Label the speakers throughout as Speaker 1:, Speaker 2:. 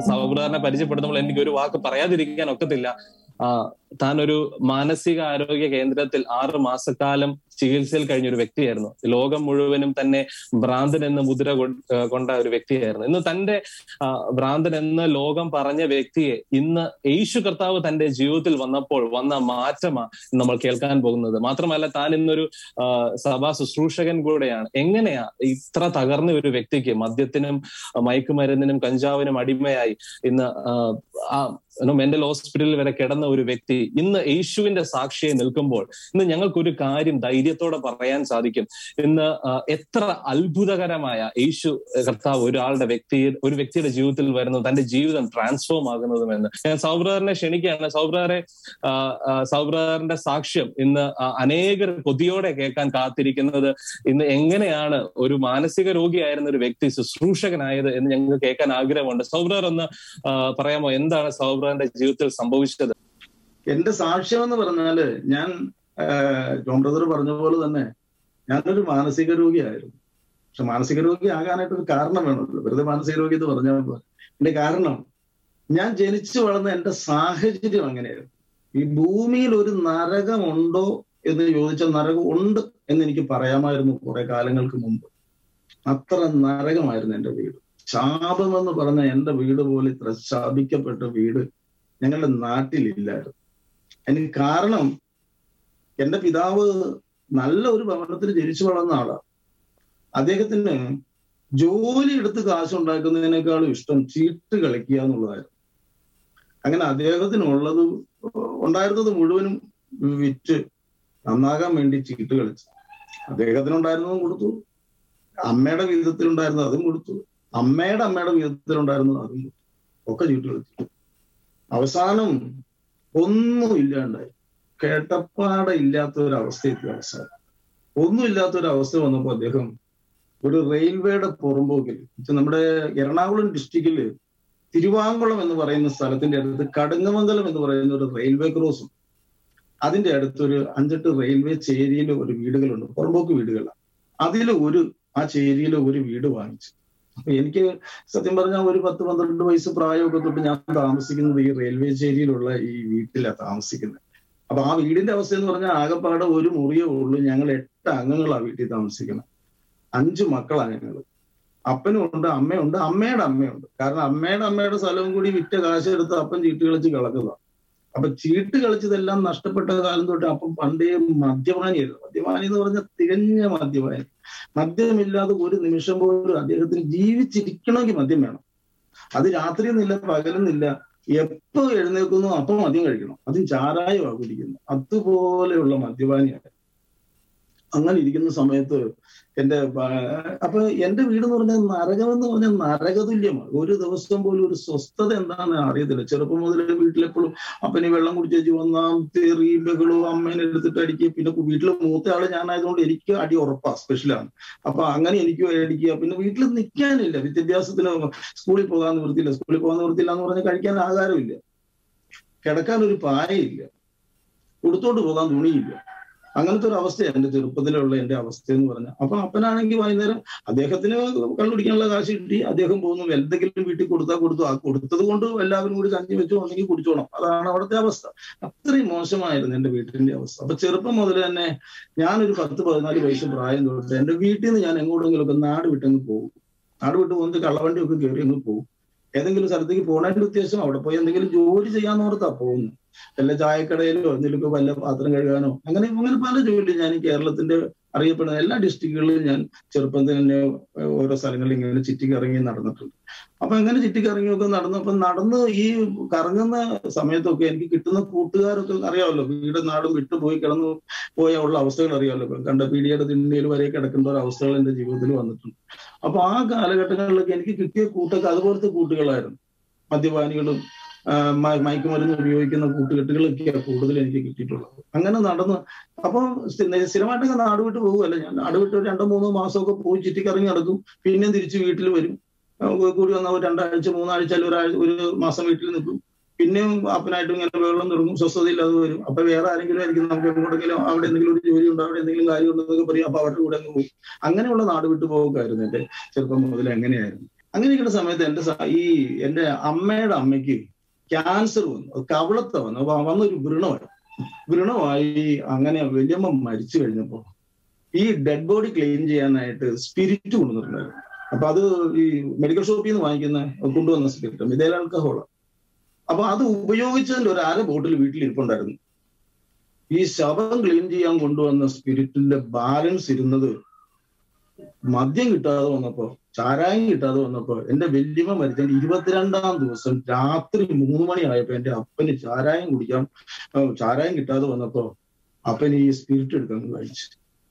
Speaker 1: സൗഹൃദാരനെ പരിചയപ്പെടുത്തുമ്പോൾ എനിക്ക് ഒരു വാക്ക് പറയാതിരിക്കാൻ ഒക്കത്തില്ല ആ, താൻ ഒരു മാനസിക ആരോഗ്യ കേന്ദ്രത്തിൽ ആറ് മാസക്കാലം ചികിത്സയിൽ കഴിഞ്ഞ ഒരു വ്യക്തിയായിരുന്നു ലോകം മുഴുവനും തന്നെ ഭ്രാന്തൻ എന്ന മുദ്ര കൊ- ഏഹ് കൊണ്ട ഒരു വ്യക്തിയായിരുന്നു ഇന്ന് തന്റെ ആ, ഭ്രാന്തൻ എന്ന് ലോകം പറഞ്ഞ വ്യക്തിയെ ഇന്ന് യേശു കർത്താവ് തന്റെ ജീവിതത്തിൽ വന്നപ്പോൾ വന്ന മാറ്റമാണ് നമ്മൾ കേൾക്കാൻ പോകുന്നത് മാത്രമല്ല താൻ ഇന്നൊരു ആ, സഭാ ശുശ്രൂഷകൻ കൂടെയാണ് എങ്ങനെയാ ഇത്ര തകർന്ന ഒരു വ്യക്തിക്ക് മദ്യത്തിനും ആ, മയക്കുമരുന്നിനും കഞ്ചാവിനും അടിമയായി ഇന്ന് ആ, ആ മെന്റൽ ഹോസ്പിറ്റലിൽ വരെ കിടന്ന ഒരു വ്യക്തി ഇന്ന് യേശുവിന്റെ സാക്ഷിയെ നിൽക്കുമ്പോൾ ഇന്ന് ഞങ്ങൾക്കൊരു കാര്യം ധൈര്യത്തോടെ പറയാൻ സാധിക്കും ഇന്ന് ആ, എത്ര അത്ഭുതകരമായ യേശു കർത്താവ് ഒരാളുടെ വ്യക്തി ഒരു വ്യക്തിയുടെ ജീവിതത്തിൽ വരുന്നത് തന്റെ ജീവിതം ട്രാൻസ്ഫോം ആകുന്നതുമെന്ന് ഞാൻ സൗബ്രദറിനെ ക്ഷണിക്കുകയാണ് സൗബ്രദറെ സൗബ്രദറിന്റെ സാക്ഷ്യം ഇന്ന് ആ, അനേകർ കൊതിയോടെ കേൾക്കാൻ കാത്തിരിക്കുന്നത് ഇന്ന് എങ്ങനെയാണ് ഒരു മാനസിക രോഗിയായിരുന്ന ഒരു വ്യക്തി ശുശ്രൂഷകനായത് എന്ന് ഞങ്ങൾക്ക് കേൾക്കാൻ ആഗ്രഹമുണ്ട് സൗബ്രദർ ഒന്ന് ആ, പറയാമോ എന്താണ് സൗബ്രദറിന്റെ ജീവിതത്തിൽ സംഭവിച്ചത്
Speaker 2: എന്റെ സാക്ഷ്യം എന്ന് പറഞ്ഞാല് ഞാൻ ആഹ്, ജോൺ ബ്രദർ പറഞ്ഞ പോലെ തന്നെ ഞാനൊരു മാനസിക രോഗിയായിരുന്നു പക്ഷെ മാനസിക രോഗി ആകാനായിട്ട് ഒരു കാരണം വേണമല്ലോ വെറുതെ മാനസിക രോഗി എന്ന് പറഞ്ഞാൽ പോലെ എന്റെ കാരണം ഞാൻ ജനിച്ചു വളർന്ന എന്റെ സാഹചര്യം അങ്ങനെയായിരുന്നു ഈ ഭൂമിയിൽ ഒരു നരകമുണ്ടോ എന്ന് ചോദിച്ചാൽ നരകം ഉണ്ട് എന്ന് എനിക്ക് പറയാമായിരുന്നു കുറെ കാലങ്ങൾക്ക് മുമ്പ് അത്ര നരകമായിരുന്നു എന്റെ വീട് ശാപമെന്ന് പറഞ്ഞ എന്റെ വീട് പോലെ ഇത്ര ശാപിക്കപ്പെട്ട വീട് ഞങ്ങളുടെ നാട്ടിലില്ലായിരുന്നു അതിന് കാരണം എന്റെ പിതാവ് നല്ല ഒരു ഭവനത്തിൽ ജനിച്ചു വളർന്ന ആളാണ് അദ്ദേഹത്തിന് ജോലി എടുത്ത് കാശുണ്ടാക്കുന്നതിനേക്കാളും ഇഷ്ടം ചീട്ട് കളിക്കുക എന്നുള്ളതായിരുന്നു അങ്ങനെ അദ്ദേഹത്തിനുള്ളത് ഉണ്ടായിരുന്നത് മുഴുവനും വിറ്റ് നന്നാകാൻ വേണ്ടി ചീട്ട് കളിച്ചു അദ്ദേഹത്തിനുണ്ടായിരുന്നതും കൊടുത്തു അമ്മയുടെ വിധത്തിലുണ്ടായിരുന്നത് അതും കൊടുത്തു അമ്മയുടെ അമ്മയുടെ വിധത്തിലുണ്ടായിരുന്നത് അതും കൊടുത്തു ഒക്കെ ചീട്ട് കളിച്ചു അവസാനം ഒന്നും ഇല്ലാണ്ടായി കേട്ടപ്പാടെ ഇല്ലാത്ത ഒരു അവസ്ഥ എത്തി അവസാനം ഒന്നും ഇല്ലാത്ത ഒരു അവസ്ഥ വന്നപ്പോൾ അദ്ദേഹം ഒരു റെയിൽവേയുടെ പുറമ്പോക്കിൽ വെച്ചാ നമ്മുടെ എറണാകുളം ഡിസ്ട്രിക്റ്റില് തിരുവാങ്കുളം എന്ന് പറയുന്ന സ്ഥലത്തിന്റെ അടുത്ത് കടുങ്ങമംഗലം എന്ന് പറയുന്ന ഒരു റെയിൽവേ ക്രോസ് ഉണ്ട് അതിന്റെ അടുത്തൊരു അഞ്ചെട്ട് റെയിൽവേ ചേരിയിൽ ഒരു വീടുകളുണ്ട് പുറമ്പോക്ക് വീടുകളാണ് അതിൽ ഒരു ആ ചേരിയിൽ ഒരു വീട് വാങ്ങിച്ചു അപ്പൊ എനിക്ക് സത്യം പറഞ്ഞാൽ ഒരു പത്ത് പന്ത്രണ്ട് വയസ്സ് പ്രായമൊക്കെ തൊട്ട് ഞാൻ താമസിക്കുന്നത് ഈ റെയിൽവേ ചേരിയിലുള്ള ഈ വീട്ടിലാണ് താമസിക്കുന്നത് അപ്പൊ ആ വീടിന്റെ അവസ്ഥ എന്ന് പറഞ്ഞാൽ ആകെപ്പാടെ ഒരു മുറിയേ ഉള്ളൂ ഞങ്ങൾ എട്ട് അംഗങ്ങളാണ് വീട്ടിൽ താമസിക്കുന്നത് അഞ്ച് മക്കളാണ് ഞങ്ങൾ അപ്പനും ഉണ്ട് അമ്മയുണ്ട് അമ്മയുടെ അമ്മയുണ്ട് കാരണം അമ്മയുടെ അമ്മയുടെ സ്ഥലവും കൂടി വിറ്റ കാശ് എടുത്ത് അപ്പൻ ചീട്ട് കളിച്ച് കളക്കുക അപ്പൊ ചീട്ട് കളിച്ചതെല്ലാം നഷ്ടപ്പെട്ട കാലം തൊട്ട് അപ്പം പണ്ടേ മദ്യപാനിയായിരുന്നു മദ്യപാനി എന്ന് പറഞ്ഞാൽ തികഞ്ഞ മദ്യപാനി മദ്യമില്ലാതെ ഒരു നിമിഷം പോലും അദ്ദേഹത്തിന് ജീവിച്ചിരിക്കണമെങ്കിൽ മദ്യം വേണം അത് രാത്രിയെന്നില്ല പകലെന്നില്ല എപ്പോ എഴുന്നേക്കുന്നു അപ്പൊ മദ്യം കഴിക്കണം അതും ചാരായമാണ് കുടിക്കുന്നത് അതുപോലെയുള്ള മദ്യപാനിയാണ് അങ്ങനെ ഇരിക്കുന്ന സമയത്ത് എന്റെ ബ- അപ്പൊ എന്റെ വീട് എന്ന് പറഞ്ഞാൽ നരകം എന്ന് പറഞ്ഞാൽ നരകതുല്യമാണ് ഒരു ദിവസം പോലും ഒരു സ്വസ്ഥത എന്താണെന്ന് അറിയത്തില്ല ചെറുപ്പം മുതലേ വീട്ടിലെപ്പോഴും അപ്പന് വെള്ളം കുടിച്ചേച്ച് വന്നാം തെറി ബഹളവും അമ്മേനെ എടുത്തിട്ട് അടിക്കുക പിന്നെ വീട്ടിൽ മൂത്ത ആള് ഞാനായതുകൊണ്ട് എനിക്ക് അടി ഉറപ്പാ സ്പെഷ്യലാണ് അപ്പൊ അങ്ങനെ എനിക്ക് അടിക്കുക പിന്നെ വീട്ടിൽ നിൽക്കാനില്ല വിദ്യാഭ്യാസത്തിന് സ്കൂളിൽ പോകാൻ നിവൃത്തിയില്ല സ്കൂളിൽ പോകാൻ നിവൃത്തിയില്ല എന്ന് പറഞ്ഞാൽ കഴിക്കാൻ ആഹാരമില്ല കിടക്കാൻ ഒരു പായയില്ല കൊടുത്തോണ്ട് പോകാൻ തുണിയില്ല അങ്ങനത്തെ ഒരു അവസ്ഥയാണ് എന്റെ ചെറുപ്പത്തിലുള്ള എന്റെ അവസ്ഥ എന്ന് പറഞ്ഞാൽ അപ്പൊ അപ്പനാണെങ്കിൽ വൈകുന്നേരം അദ്ദേഹത്തിന് കള്ളുടിക്കാനുള്ള കാശ് കിട്ടി അദ്ദേഹം പോകുന്നു എന്തെങ്കിലും വീട്ടിൽ കൊടുത്താൽ കൊടുത്തു ആ കൊടുത്തത് കൊണ്ട് എല്ലാവരും കൂടി കഞ്ഞി വെച്ചോ ഉണ്ടെങ്കിൽ കുടിച്ചോണം അതാണ് അവിടുത്തെ അവസ്ഥ അത്രയും മോശമായിരുന്നു എന്റെ വീട്ടിന്റെ അവസ്ഥ അപ്പൊ ചെറുപ്പം മുതൽ തന്നെ ഞാനൊരു പത്ത് പതിനാല് വയസ്സ് പ്രായം തൊട്ട് എന്റെ വീട്ടിൽ നിന്ന് ഞാൻ എങ്ങോട്ടെങ്കിലും ഒക്കെ നാട് വിട്ടങ്ങ് പോകും നാട് വിട്ട് പോകുന്നത് കള്ളവണ്ടി ഒക്കെ കയറി അങ്ങ് പോകും ഏതെങ്കിലും സ്ഥലത്തേക്ക് പോകണതിന്റെ ഉദ്ദേശം അവിടെ പോയി എന്തെങ്കിലും ജോലി ചെയ്യാന്ന് ഓർത്താ പോകുന്നു വല്ല ചായക്കടയിലോ എന്തെങ്കിലും വല്ല പാത്രം കഴുകാനോ അങ്ങനെ അങ്ങനെ പല ജോലി ഞാൻ ഈ കേരളത്തിന്റെ അറിയപ്പെടുന്ന എല്ലാ ഡിസ്ട്രിക്റ്റുകളിലും ഞാൻ ചെറുപ്പത്തിൽ തന്നെ ഓരോ സ്ഥലങ്ങളിൽ ഇങ്ങനെ ചുറ്റിക്കറങ്ങി നടന്നിട്ടുണ്ട് അപ്പൊ അങ്ങനെ ചുറ്റിക്കറങ്ങിയൊക്കെ നടന്നപ്പോ നടന്ന് ഈ കറങ്ങുന്ന സമയത്തൊക്കെ എനിക്ക് കിട്ടുന്ന കൂട്ടുകാരൊക്കെ അറിയാമല്ലോ വീട് നാടും വിട്ടുപോയി കിടന്നു പോയ ഉള്ള അവസ്ഥകൾ അറിയാമല്ലോ ഇപ്പൊ കണ്ട പീഡിയയുടെ തിണ്ടിയിൽ വരെ കിടക്കുന്ന ഒരു അവസ്ഥകൾ എന്റെ ജീവിതത്തിൽ വന്നിട്ടുണ്ട് അപ്പൊ ആ കാലഘട്ടങ്ങളിലൊക്കെ എനിക്ക് കിട്ടിയ കൂട്ടൊക്കെ അതുപോലത്തെ കൂട്ടുകളായിരുന്നു മദ്യപാനികളും ആ, മ- മയക്കുമരുന്ന് ഉപയോഗിക്കുന്ന കൂട്ടുകെട്ടുകളൊക്കെയാണ് കൂടുതൽ എനിക്ക് കിട്ടിയിട്ടുള്ളത് അങ്ങനെ നടന്ന് അപ്പം സ്ഥി- സ്ഥിരമായിട്ടൊക്കെ നാട് വിട്ട് പോകുമല്ല ഞാൻ നാട് വിട്ട് ഒരു രണ്ടോ മൂന്നോ മാസമൊക്കെ പോയി ചുറ്റിക്കറങ്ങി നടക്കും പിന്നെയും തിരിച്ച് വീട്ടിൽ വരും ആ, കൂടി വന്ന ഒരു രണ്ടാഴ്ച മൂന്നാഴ്ച അല്ലെങ്കിൽ ഒരാഴ്ച ഒരു മാസം വീട്ടിൽ നിൽക്കും പിന്നെയും അപ്പനായിട്ടും ഇങ്ങനെ വെള്ളം തുടങ്ങും സ്വസ്ഥതയില്ലാതെ വരും അപ്പൊ വേറെ ആരെങ്കിലും ആയിരിക്കും നമുക്ക് എങ്ങോട്ടെങ്കിലും അവിടെ എന്തെങ്കിലും ഒരു ജോലി ഉണ്ടോ അവിടെ എന്തെങ്കിലും കാര്യം ഉണ്ടെന്നൊക്കെ പറയും അപ്പൊ അവരുടെ കൂടെ അങ്ങ് പോകും അങ്ങനെയുള്ള നാട് വിട്ടു പോകായിരുന്നു എന്റെ ചെറുപ്പം മുതൽ എങ്ങനെയായിരുന്നു അങ്ങനെ ഇരിക്കുന്ന സമയത്ത് എന്റെ സ- ഈ എന്റെ അമ്മയുടെ അമ്മയ്ക്ക് ക്യാൻസർ വന്നു അത് കവളത്ത വന്നു അപ്പൊ വന്നൊരു വ്രണമായി വ്രണമായി അങ്ങനെ വലിയമ്മ മരിച്ചു കഴിഞ്ഞപ്പോ ഈ ഡെഡ് ബോഡി ക്ലീൻ ചെയ്യാനായിട്ട് സ്പിരിറ്റ് കൊണ്ടുവന്നിട്ടുണ്ടായിരുന്നു അപ്പൊ അത് ഈ മെഡിക്കൽ ഷോപ്പിൽ നിന്ന് വാങ്ങിക്കുന്ന കൊണ്ടുവന്ന സ്പിരിറ്റ് ഇതേ ആൽക്കഹോള് അപ്പൊ അത് ഉപയോഗിച്ചതിന്റെ ഒരു അര ബോട്ടിൽ വീട്ടിൽ ഇരിപ്പുണ്ടായിരുന്നു ഈ ശവം ക്ലീൻ ചെയ്യാൻ കൊണ്ടുവന്ന സ്പിരിറ്റിന്റെ ബാലൻസ് ഇരുന്നത് മദ്യം കിട്ടാതെ വന്നപ്പോ ചാരായം കിട്ടാതെ വന്നപ്പോ എന്റെ വല്യമ്മ മരിച്ചതിന്റെ ഇരുപത്തിരണ്ടാം ദിവസം രാത്രി മൂന്ന് മണിയായപ്പോ എന്റെ അപ്പന് ചാരായം കുടിക്കാൻ ആ, ചാരായം കിട്ടാതെ വന്നപ്പോ അപ്പൻ ഈ സ്പിരിറ്റ് എടുക്കാൻ കഴിച്ചു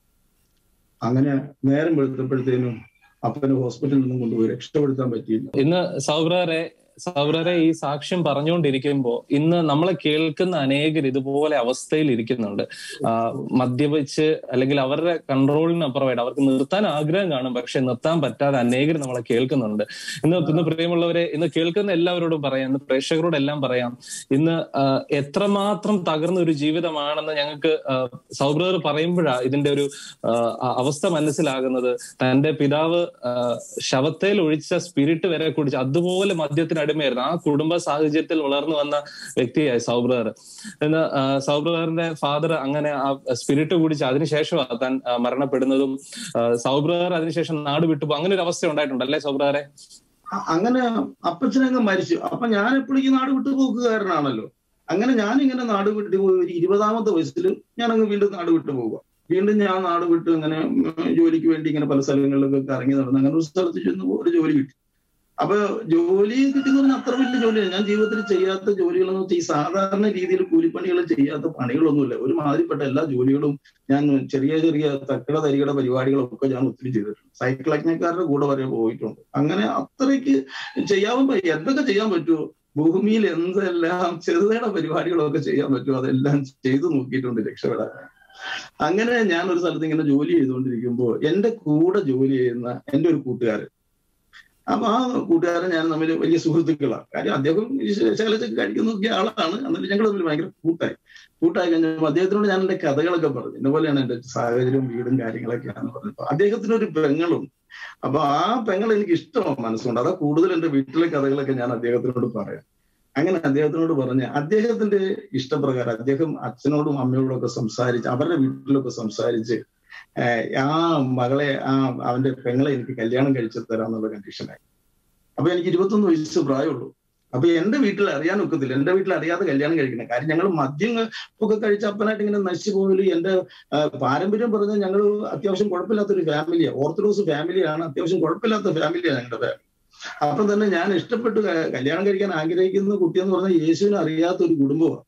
Speaker 2: അങ്ങനെ നേരം വെളുത്തപ്പോഴത്തേനും അപ്പന് ഹോസ്പിറ്റലിൽ നിന്നും കൊണ്ടുപോയി രക്ഷപ്പെടുത്താൻ പറ്റിയില്ല
Speaker 1: ഇന്ന് സൗബ്രറെ സൗബ്രറെ ഈ സാക്ഷ്യം പറഞ്ഞുകൊണ്ടിരിക്കുമ്പോ ഇന്ന് നമ്മളെ കേൾക്കുന്ന അനേകർ ഇതുപോലെ അവസ്ഥയിൽ ഇരിക്കുന്നുണ്ട് ആ, മദ്യപിച്ച് അല്ലെങ്കിൽ അവരുടെ കൺട്രോളിനപ്പുറമായിട്ട് അവർക്ക് നിർത്താൻ ആഗ്രഹം കാണും പക്ഷെ നിർത്താൻ പറ്റാതെ അനേകർ നമ്മളെ കേൾക്കുന്നുണ്ട് ഇന്ന് ഇന്ന് പ്രിയമുള്ളവരെ ഇന്ന് കേൾക്കുന്ന എല്ലാവരോടും പറയാം ഇന്ന് പ്രേക്ഷകരോടെല്ലാം പറയാം ഇന്ന് ആ, എത്രമാത്രം തകർന്ന ഒരു ജീവിതമാണെന്ന് ഞങ്ങൾക്ക് സൗബ്രർ പറയുമ്പോഴാണ് ഇതിന്റെ ഒരു ആ, അവസ്ഥ മനസ്സിലാകുന്നത് തന്റെ പിതാവ് ആ, ശവത്തേൽ ഒഴിച്ച സ്പിരിറ്റ് വരെ കുടിച്ച് അതുപോലെ മദ്യത്തിന് അടിമയായിരുന്നു ആ കുടുംബ സാഹചര്യത്തിൽ വളർന്നു വന്ന വ്യക്തിയായി സൗബ്രർ എന്ന് സൗബ്രറിന്റെ ഫാദർ അങ്ങനെ ആ സ്പിരിറ്റ് കുടിച്ച് അതിനുശേഷമാണ് താൻ ആ, മരണപ്പെടുന്നതും സൗബ്രർ അതിനുശേഷം നാട് വിട്ടുപോ അങ്ങനെ ഒരു അവസ്ഥ ഉണ്ടായിട്ടുണ്ട് അല്ലേ സൗബ്രറെ
Speaker 2: അ- അങ്ങനെ അപ്പച്ചനങ്ങ് മരിച്ചു അപ്പൊ ഞാൻ എപ്പോഴും നാട് വിട്ടു പോക്കുകാരനാണല്ലോ അങ്ങനെ ഞാൻ ഇങ്ങനെ നാട് വിട്ടു പോയി ഒരു ഇരുപതാമത്തെ വയസ്സിൽ ഞാൻ അങ്ങ് വീണ്ടും നാട് വിട്ടു പോവുക വീണ്ടും ഞാൻ നാട് വിട്ട് ഇങ്ങനെ ഉം, ജോലിക്ക് വേണ്ടി ഇങ്ങനെ പല സ്ഥലങ്ങളിലൊക്കെ ഇറങ്ങി നടന്ന് അങ്ങനെ ഒരു സ്ഥലത്ത് ചെന്ന് ഒരു ജോലി കിട്ടി അപ്പൊ ജോലി കിട്ടിയെന്ന് പറഞ്ഞാൽ അത്ര വലിയ ജോലിയാണ് ഞാൻ ജീവിതത്തിൽ ചെയ്യാത്ത ജോലികളെന്ന് വെച്ചാൽ ഈ സാധാരണ രീതിയിൽ കൂലിപ്പണികൾ ചെയ്യാത്ത പണികളൊന്നുമില്ല ഒരു മാതിരിപ്പെട്ട എല്ലാ ജോലികളും ഞാൻ ചെറിയ ചെറിയ തക്കട തരികട പരിപാടികളൊക്കെ ഞാൻ ഒത്തിരി ചെയ്തിട്ടുണ്ട് സൈക്കിൾ യജ്ഞക്കാരുടെ കൂടെ വരെ പോയിട്ടുണ്ട് അങ്ങനെ അത്രയ്ക്ക് ചെയ്യാൻ പറ്റും എന്തൊക്കെ ചെയ്യാൻ പറ്റുമോ ഭൂമിയിൽ എന്തെല്ലാം ചെറുതേട പരിപാടികളൊക്കെ ചെയ്യാൻ പറ്റുമോ അതെല്ലാം ചെയ്തു നോക്കിയിട്ടുണ്ട് രക്ഷപ്പെടാൻ അങ്ങനെ ഞാൻ ഒരു സ്ഥലത്ത് ഇങ്ങനെ ജോലി ചെയ്തുകൊണ്ടിരിക്കുമ്പോൾ എന്റെ കൂടെ ജോലി ചെയ്യുന്ന എന്റെ ഒരു കൂട്ടുകാരൻ അപ്പൊ ആ കൂട്ടുകാരൻ ഞാൻ തമ്മിൽ വലിയ സുഹൃത്തുക്കളാണ് കാര്യം അദ്ദേഹം ഈ ശകലത്തൊക്കെ കഴിക്കുന്നൊക്കെ ആളാണ് എന്നിട്ട് ഞങ്ങൾ തമ്മിൽ ഭയങ്കര കൂട്ടായി കൂട്ടായി കഴിഞ്ഞപ്പോൾ അദ്ദേഹത്തിനോട് ഞാൻ എന്റെ കഥകളൊക്കെ പറഞ്ഞു ഇന്ന പോലെയാണ് എന്റെ സാഹചര്യവും വീടും കാര്യങ്ങളൊക്കെയാണ് പറഞ്ഞപ്പോ അദ്ദേഹത്തിന് ഒരു പെങ്ങളുണ്ട് അപ്പൊ ആ പെങ്ങൾ എനിക്ക് ഇഷ്ടമാണ് മനസ്സുകൊണ്ട് അതാ കൂടുതൽ എന്റെ വീട്ടിലെ കഥകളൊക്കെ ഞാൻ അദ്ദേഹത്തിനോട് പറയാം അങ്ങനെ അദ്ദേഹത്തിനോട് പറഞ്ഞ് അദ്ദേഹത്തിന്റെ ഇഷ്ടപ്രകാരം അദ്ദേഹം അച്ഛനോടും അമ്മയോടും ഒക്കെ സംസാരിച്ച് അവരുടെ വീട്ടിലൊക്കെ സംസാരിച്ച് ഏഹ് ആ മകളെ ആ അവന്റെ പെങ്ങളെ എനിക്ക് കല്യാണം കഴിച്ചു തരാന്നുള്ള കണ്ടീഷനായി അപ്പൊ എനിക്ക് ഇരുപത്തൊന്ന് വയസ്സ് പ്രായമുള്ളൂ അപ്പൊ എന്റെ വീട്ടിൽ അറിയാൻ ഒക്കത്തില്ല എന്റെ വീട്ടിൽ അറിയാതെ കല്യാണം കഴിക്കണം കാര്യം ഞങ്ങൾ മദ്യം ഒക്കെ കഴിച്ച അപ്പനായിട്ട് ഇങ്ങനെ നശിച്ചു പോകലും എന്റെ ആ, പാരമ്പര്യം പറഞ്ഞാൽ ഞങ്ങൾ അത്യാവശ്യം കുഴപ്പമില്ലാത്തൊരു ഫാമിലിയാണ് ഓർത്തഡോക്സ് ഫാമിലിയാണ് അത്യാവശ്യം കുഴപ്പമില്ലാത്ത ഫാമിലിയാണ് ഞങ്ങളുടെ ഫാമിലി അപ്പം തന്നെ ഞാൻ ഇഷ്ടപ്പെട്ട് ക- കല്യാണം കഴിക്കാൻ ആഗ്രഹിക്കുന്ന കുട്ടി എന്ന് പറഞ്ഞാൽ യേശുവിനെ അറിയാത്ത ഒരു കുടുംബമാണ്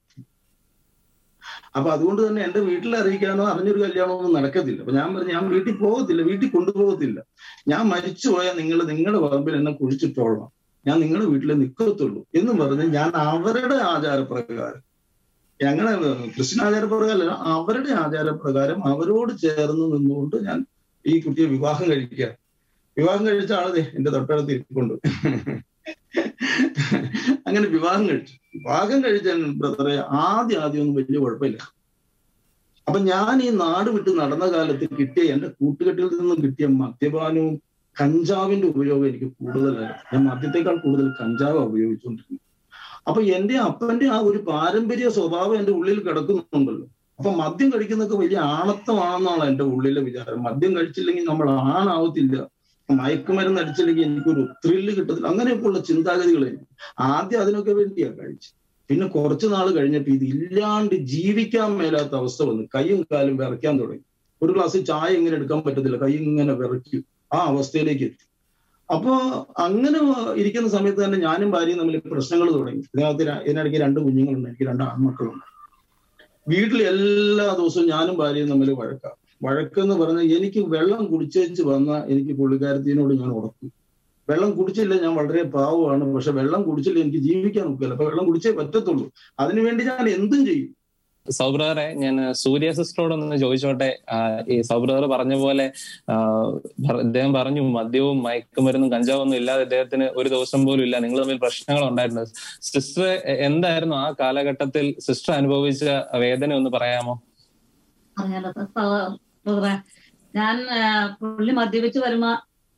Speaker 2: അപ്പൊ അതുകൊണ്ട് തന്നെ എന്റെ വീട്ടിൽ അറിയിക്കാനോ അറിഞ്ഞൊരു കല്യാണമോ ഒന്നും നടക്കത്തില്ല അപ്പൊ ഞാൻ പറഞ്ഞു ഞാൻ വീട്ടിൽ പോകത്തില്ല വീട്ടിൽ കൊണ്ടുപോകത്തില്ല ഞാൻ മരിച്ചു പോയാൽ നിങ്ങൾ നിങ്ങളുടെ പറമ്പിൽ എന്നെ കുഴിച്ചിട്ടോളാം ഞാൻ നിങ്ങളുടെ വീട്ടിൽ നിൽക്കത്തുള്ളൂ എന്ന് പറഞ്ഞ് ഞാൻ അവരുടെ ആചാരപ്രകാരം ഞങ്ങളെ ക്രിസ്ത്യൻ ആചാരപ്രകാരം അവരുടെ ആചാരപ്രകാരം അവരോട് ചേർന്ന് നിന്നുകൊണ്ട് ഞാൻ ഈ കുട്ടിയെ വിവാഹം കഴിക്കുക വിവാഹം കഴിച്ച ആള് ദേ എന്റെ തൊട്ടടുത്ത് ഇരിപ്പുണ്ട് അങ്ങനെ വിവാഹം കഴിച്ചു വിവാഹം കഴിച്ച ബ്രദറെ ആദ്യം ആദ്യം ഒന്നും വലിയ കുഴപ്പമില്ല അപ്പൊ ഞാൻ ഈ നാട് വിട്ട് നടന്ന കാലത്ത് കിട്ടിയ എന്റെ കൂട്ടുകെട്ടിൽ നിന്നും കിട്ടിയ മദ്യപാനവും കഞ്ചാവിന്റെ ഉപയോഗം എനിക്ക് കൂടുതലായിരുന്നു ഞാൻ മദ്യത്തെക്കാൾ കൂടുതൽ കഞ്ചാവ് ഉപയോഗിച്ചുകൊണ്ടിരുന്നത് അപ്പൊ എന്റെ അപ്പന്റെ ആ ഒരു പാരമ്പര്യ സ്വഭാവം എന്റെ ഉള്ളിൽ കിടക്കുന്നുണ്ടല്ലോ അപ്പൊ മദ്യം കഴിക്കുന്നതൊക്കെ വലിയ ആണത്തമാണെന്നാണ് എന്റെ ഉള്ളിലെ വിചാരം മദ്യം കഴിച്ചില്ലെങ്കിൽ നമ്മൾ ആണാവത്തില്ല മയക്കുമരുന്ന് അടിച്ചില്ലെങ്കിൽ എനിക്കൊരു ത്രില്ല് കിട്ടത്തില്ല അങ്ങനെയൊക്കെയുള്ള ചിന്താഗതികൾ എനിക്ക് ആദ്യം അതിനൊക്കെ വേണ്ടിയാ കഴിച്ചു പിന്നെ കുറച്ചു നാൾ കഴിഞ്ഞപ്പോ ഇത് ഇല്ലാണ്ട് ജീവിക്കാൻ മേലാത്ത അവസ്ഥ വന്നു കൈയും കാലും വിറയ്ക്കാൻ തുടങ്ങി ഒരു ഗ്ലാസ് ചായ ഇങ്ങനെ എടുക്കാൻ പറ്റത്തില്ല കൈ ഇങ്ങനെ വിറയ്ക്കും ആ അവസ്ഥയിലേക്ക് എത്തി അപ്പോ അങ്ങനെ ഇരിക്കുന്ന സമയത്ത് തന്നെ ഞാനും ഭാര്യയും തമ്മിൽ പ്രശ്നങ്ങൾ തുടങ്ങി ഇതിനകത്ത് ര- ഇതിനിടയ്ക്ക് രണ്ട് കുഞ്ഞുങ്ങളുണ്ട് എനിക്ക് രണ്ട് ആൺമക്കളുണ്ട് വീട്ടിൽ എല്ലാ ദിവസവും ഞാനും ഭാര്യയും തമ്മിൽ വഴക്കാം വഴക്കെന്ന് പറഞ്ഞാൽ എനിക്ക് വെള്ളം കുടിച്ചേച്ച് വന്ന എനിക്ക് പുള്ളിക്കാരത്തിനോട് ഞാൻ ഉറക്കും വെള്ളം കുടിച്ചില്ല ഞാൻ വളരെ പാവമാണ് പക്ഷെ വെള്ളം കുടിച്ചില്ല എനിക്ക് ജീവിക്കാൻ ഒക്കില്ല അപ്പൊ വെള്ളം കുടിച്ചേ പറ്റത്തുള്ളൂ അതിനുവേണ്ടി ഞാൻ എന്തും ചെയ്യും
Speaker 1: സൗബ്രദറെ ഞാൻ സൂര്യ സിസ്റ്ററോടൊന്ന് ചോദിച്ചോട്ടെ ആ, ഈ സൗബ്രദർ പറഞ്ഞ പോലെ ആ, ഭർ- അദ്ദേഹം പറഞ്ഞു മദ്യവും മയക്കുമരുന്നും കഞ്ചാവും ഒന്നും ഇല്ലാതെ അദ്ദേഹത്തിന് ഒരു ദിവസം പോലും ഇല്ല നിങ്ങൾ തമ്മിൽ പ്രശ്നങ്ങൾ ഉണ്ടായിരുന്നു സിസ്റ്റർ എന്തായിരുന്നു ആ കാലഘട്ടത്തിൽ സിസ്റ്റർ അനുഭവിച്ച വേദന ഒന്ന് പറയാമോ
Speaker 3: അറിയാലോ സഹോദര ഞാൻ ആ, പുള്ളി മദ്യപിച്ച് വരുമ്പോ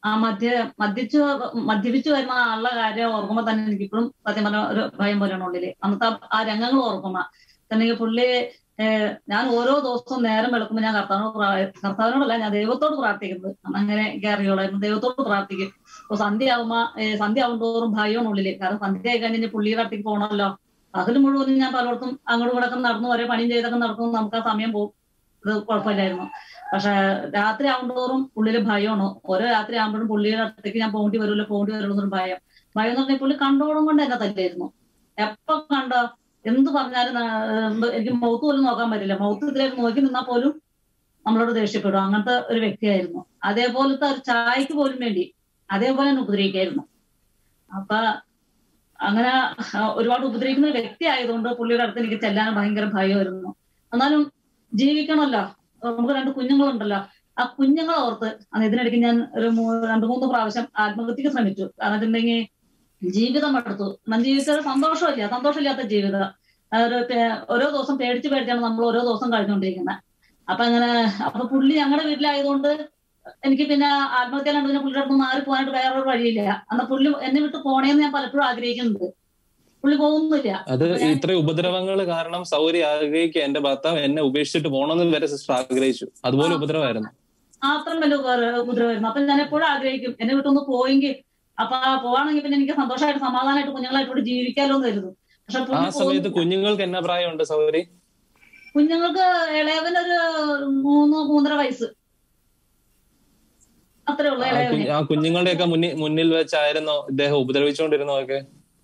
Speaker 3: ആ മദ്യ മദ്യച്ചു മദ്യപിച്ചു വരുന്ന ആളുടെ കാര്യം ഓർക്കുമ്പോ തന്നെ എനിക്ക് ഇപ്പോഴും സത്യം പറഞ്ഞ ഒരു ഭയം പോലെയാണ് ഉള്ളില് അന്നത്തെ ആ- ആ രംഗങ്ങൾ ഓർക്കുമ്പോ തന്നെ പുള്ളി ഏഹ് ഞാൻ ഓരോ ദിവസവും നേരം വെളുക്കുമ്പോൾ ഞാൻ കർത്താവിനോട് പ്രാ- കർത്താവിനോടല്ല ഞാൻ ദൈവത്തോട് പ്രാർത്ഥിക്കുന്നത് അന്ന് അങ്ങനെ എനിക്ക് അറിയുള്ളായിരുന്നു ദൈവത്തോട് പ്രാർത്ഥിക്കും അപ്പൊ സന്ധ്യ ആവുമ്പോ ഏഹ് സന്ധ്യ ആവും തോറും ഭയമാണ് ഉള്ളില് കാരണം സന്ധ്യ ആയി കഴിഞ്ഞാൽ പുള്ളിയുടെ അടുത്തേക്ക് പോകണമല്ലോ അതിൽ മുഴുവനും ഞാൻ പലയിടത്തും അങ്ങോട്ടും ഇങ്ങോട്ടൊക്കെ നടന്നു ഒരേ പണിയും ചെയ്തൊക്കെ നടക്കും നമുക്ക് ആ സമയം പോകും ഇത് കുഴപ്പമില്ലായിരുന്നു പക്ഷെ രാത്രി ആവുമ്പോഴും ഉള്ളില് ഭയമാണ് ഓരോ രാത്രി ആകുമ്പോഴും പുള്ളിയുടെ അടുത്തേക്ക് ഞാൻ പോകേണ്ടി വരുമല്ലോ പോകേണ്ടി വരുമല്ലോ എന്നൊരു ഭയം ഭയം എന്ന് പറഞ്ഞാൽ പുള്ളി കണ്ടോടും കൊണ്ട് എന്നെ തല്ലായിരുന്നു എപ്പോ കണ്ടോ എന്ത് പറഞ്ഞാലും ആ, എന്ത് എനിക്ക് മൗത്ത് പോലും നോക്കാൻ പറ്റില്ല മൗത്ത് ഇതിലേക്ക് നോക്കി നിന്നാൽ പോലും നമ്മളോട് ദേഷ്യപ്പെടും അങ്ങനത്തെ ഒരു വ്യക്തിയായിരുന്നു അതേപോലത്തെ ഒരു ചായക്ക് പോലും വേണ്ടി അതേപോലെ തന്നെ ഉപദ്രവിക്കായിരുന്നു അപ്പൊ അങ്ങനെ ആ, ഒരുപാട് ഉപദ്രവിക്കുന്ന ഒരു വ്യക്തി ആയതുകൊണ്ട് പുള്ളിയുടെ അടുത്ത് എനിക്ക് ചെല്ലാൻ ഭയങ്കര ഭയമായിരുന്നു എന്നാലും ജീവിക്കണമല്ലോ നമുക്ക് രണ്ട് കുഞ്ഞുങ്ങളുണ്ടല്ലോ ആ കുഞ്ഞുങ്ങളെ ഓർത്ത് അന്ന് ഇതിനിടയ്ക്ക് ഞാൻ ഒരു മൂ- രണ്ട് മൂന്ന് പ്രാവശ്യം ആത്മഹത്യക്ക് ശ്രമിച്ചു കാരണം വെച്ചിട്ടുണ്ടെങ്കിൽ ജീവിതം എടുത്തു എന്നാൽ ജീവിതത്തിൽ സന്തോഷമില്ല സന്തോഷമില്ലാത്ത ജീവിതം ആ ഒരു പേ- ഓരോ ദിവസം പേടിച്ച് പേടിച്ചാണ് നമ്മൾ ഓരോ ദിവസം കഴിഞ്ഞുകൊണ്ടിരിക്കുന്നത് അപ്പൊ അങ്ങനെ അപ്പൊ പുള്ളി ഞങ്ങളുടെ വീട്ടിലായതുകൊണ്ട് എനിക്ക് പിന്നെ ആത്മഹത്യ കണ്ടു പിന്നെ പുള്ളിയുടെ അടുത്ത് മാറി പോകാനായിട്ട് വേറൊരു വഴിയില്ല അന്ന് പുള്ളി എന്നെ വിട്ട് പോണേന്ന് ഞാൻ പലപ്പോഴും ആഗ്രഹിക്കുന്നുണ്ട് പുള്ളി പോകുന്നില്ല
Speaker 1: അത് ഇത്രയും ഉപദ്രവങ്ങൾ കാരണം സൗരി ആഗ്രഹിക്കുക എന്റെ ഭർത്താവ് എന്നെ ഉപേക്ഷിച്ചിട്ട് പോകണമെന്ന് വരെ സിസ്റ്റർ ആഗ്രഹിച്ചു അതുപോലെ ഉപദ്രവമായിരുന്നു
Speaker 3: അത്രയും വലിയ ഉപദ്ര- ഉപദ്രവമായിരുന്നു അപ്പൊ ഞാൻ എപ്പോഴും ആഗ്രഹിക്കും എന്നെ വിട്ടൊന്ന് പോയെങ്കിൽ അപ്പൊ ആ പോവാണെങ്കിൽ പിന്നെ എനിക്ക് സന്തോഷമായിട്ട് സമാധാനമായിട്ട് കുഞ്ഞുങ്ങളായിട്ട് ഇവിടെ ജീവിക്കാലോ എന്ന് കരുതും പക്ഷെ
Speaker 1: ആ
Speaker 3: പുള്ളി
Speaker 1: സമയത്ത്
Speaker 3: പോകുന്നില്ല.
Speaker 1: കുഞ്ഞുങ്ങൾക്ക് എന്നാ പ്രായമുണ്ട് സൗരി
Speaker 3: കുഞ്ഞുങ്ങൾക്ക് ഇളയവനൊരു മൂന്ന് മൂന്നര വയസ്സ് അത്രേ ഉള്ളൂ
Speaker 1: ആ
Speaker 3: ഇളയവന്
Speaker 1: കുഞ്ഞ്- ആ കുഞ്ഞുങ്ങളുടെയൊക്കെ മുന്നിൽ മുന്നിൽ വെച്ചായിരുന്നോ ഇദ്ദേഹം ഉപദ്രവിച്ചുകൊണ്ടിരുന്നതൊക്കെ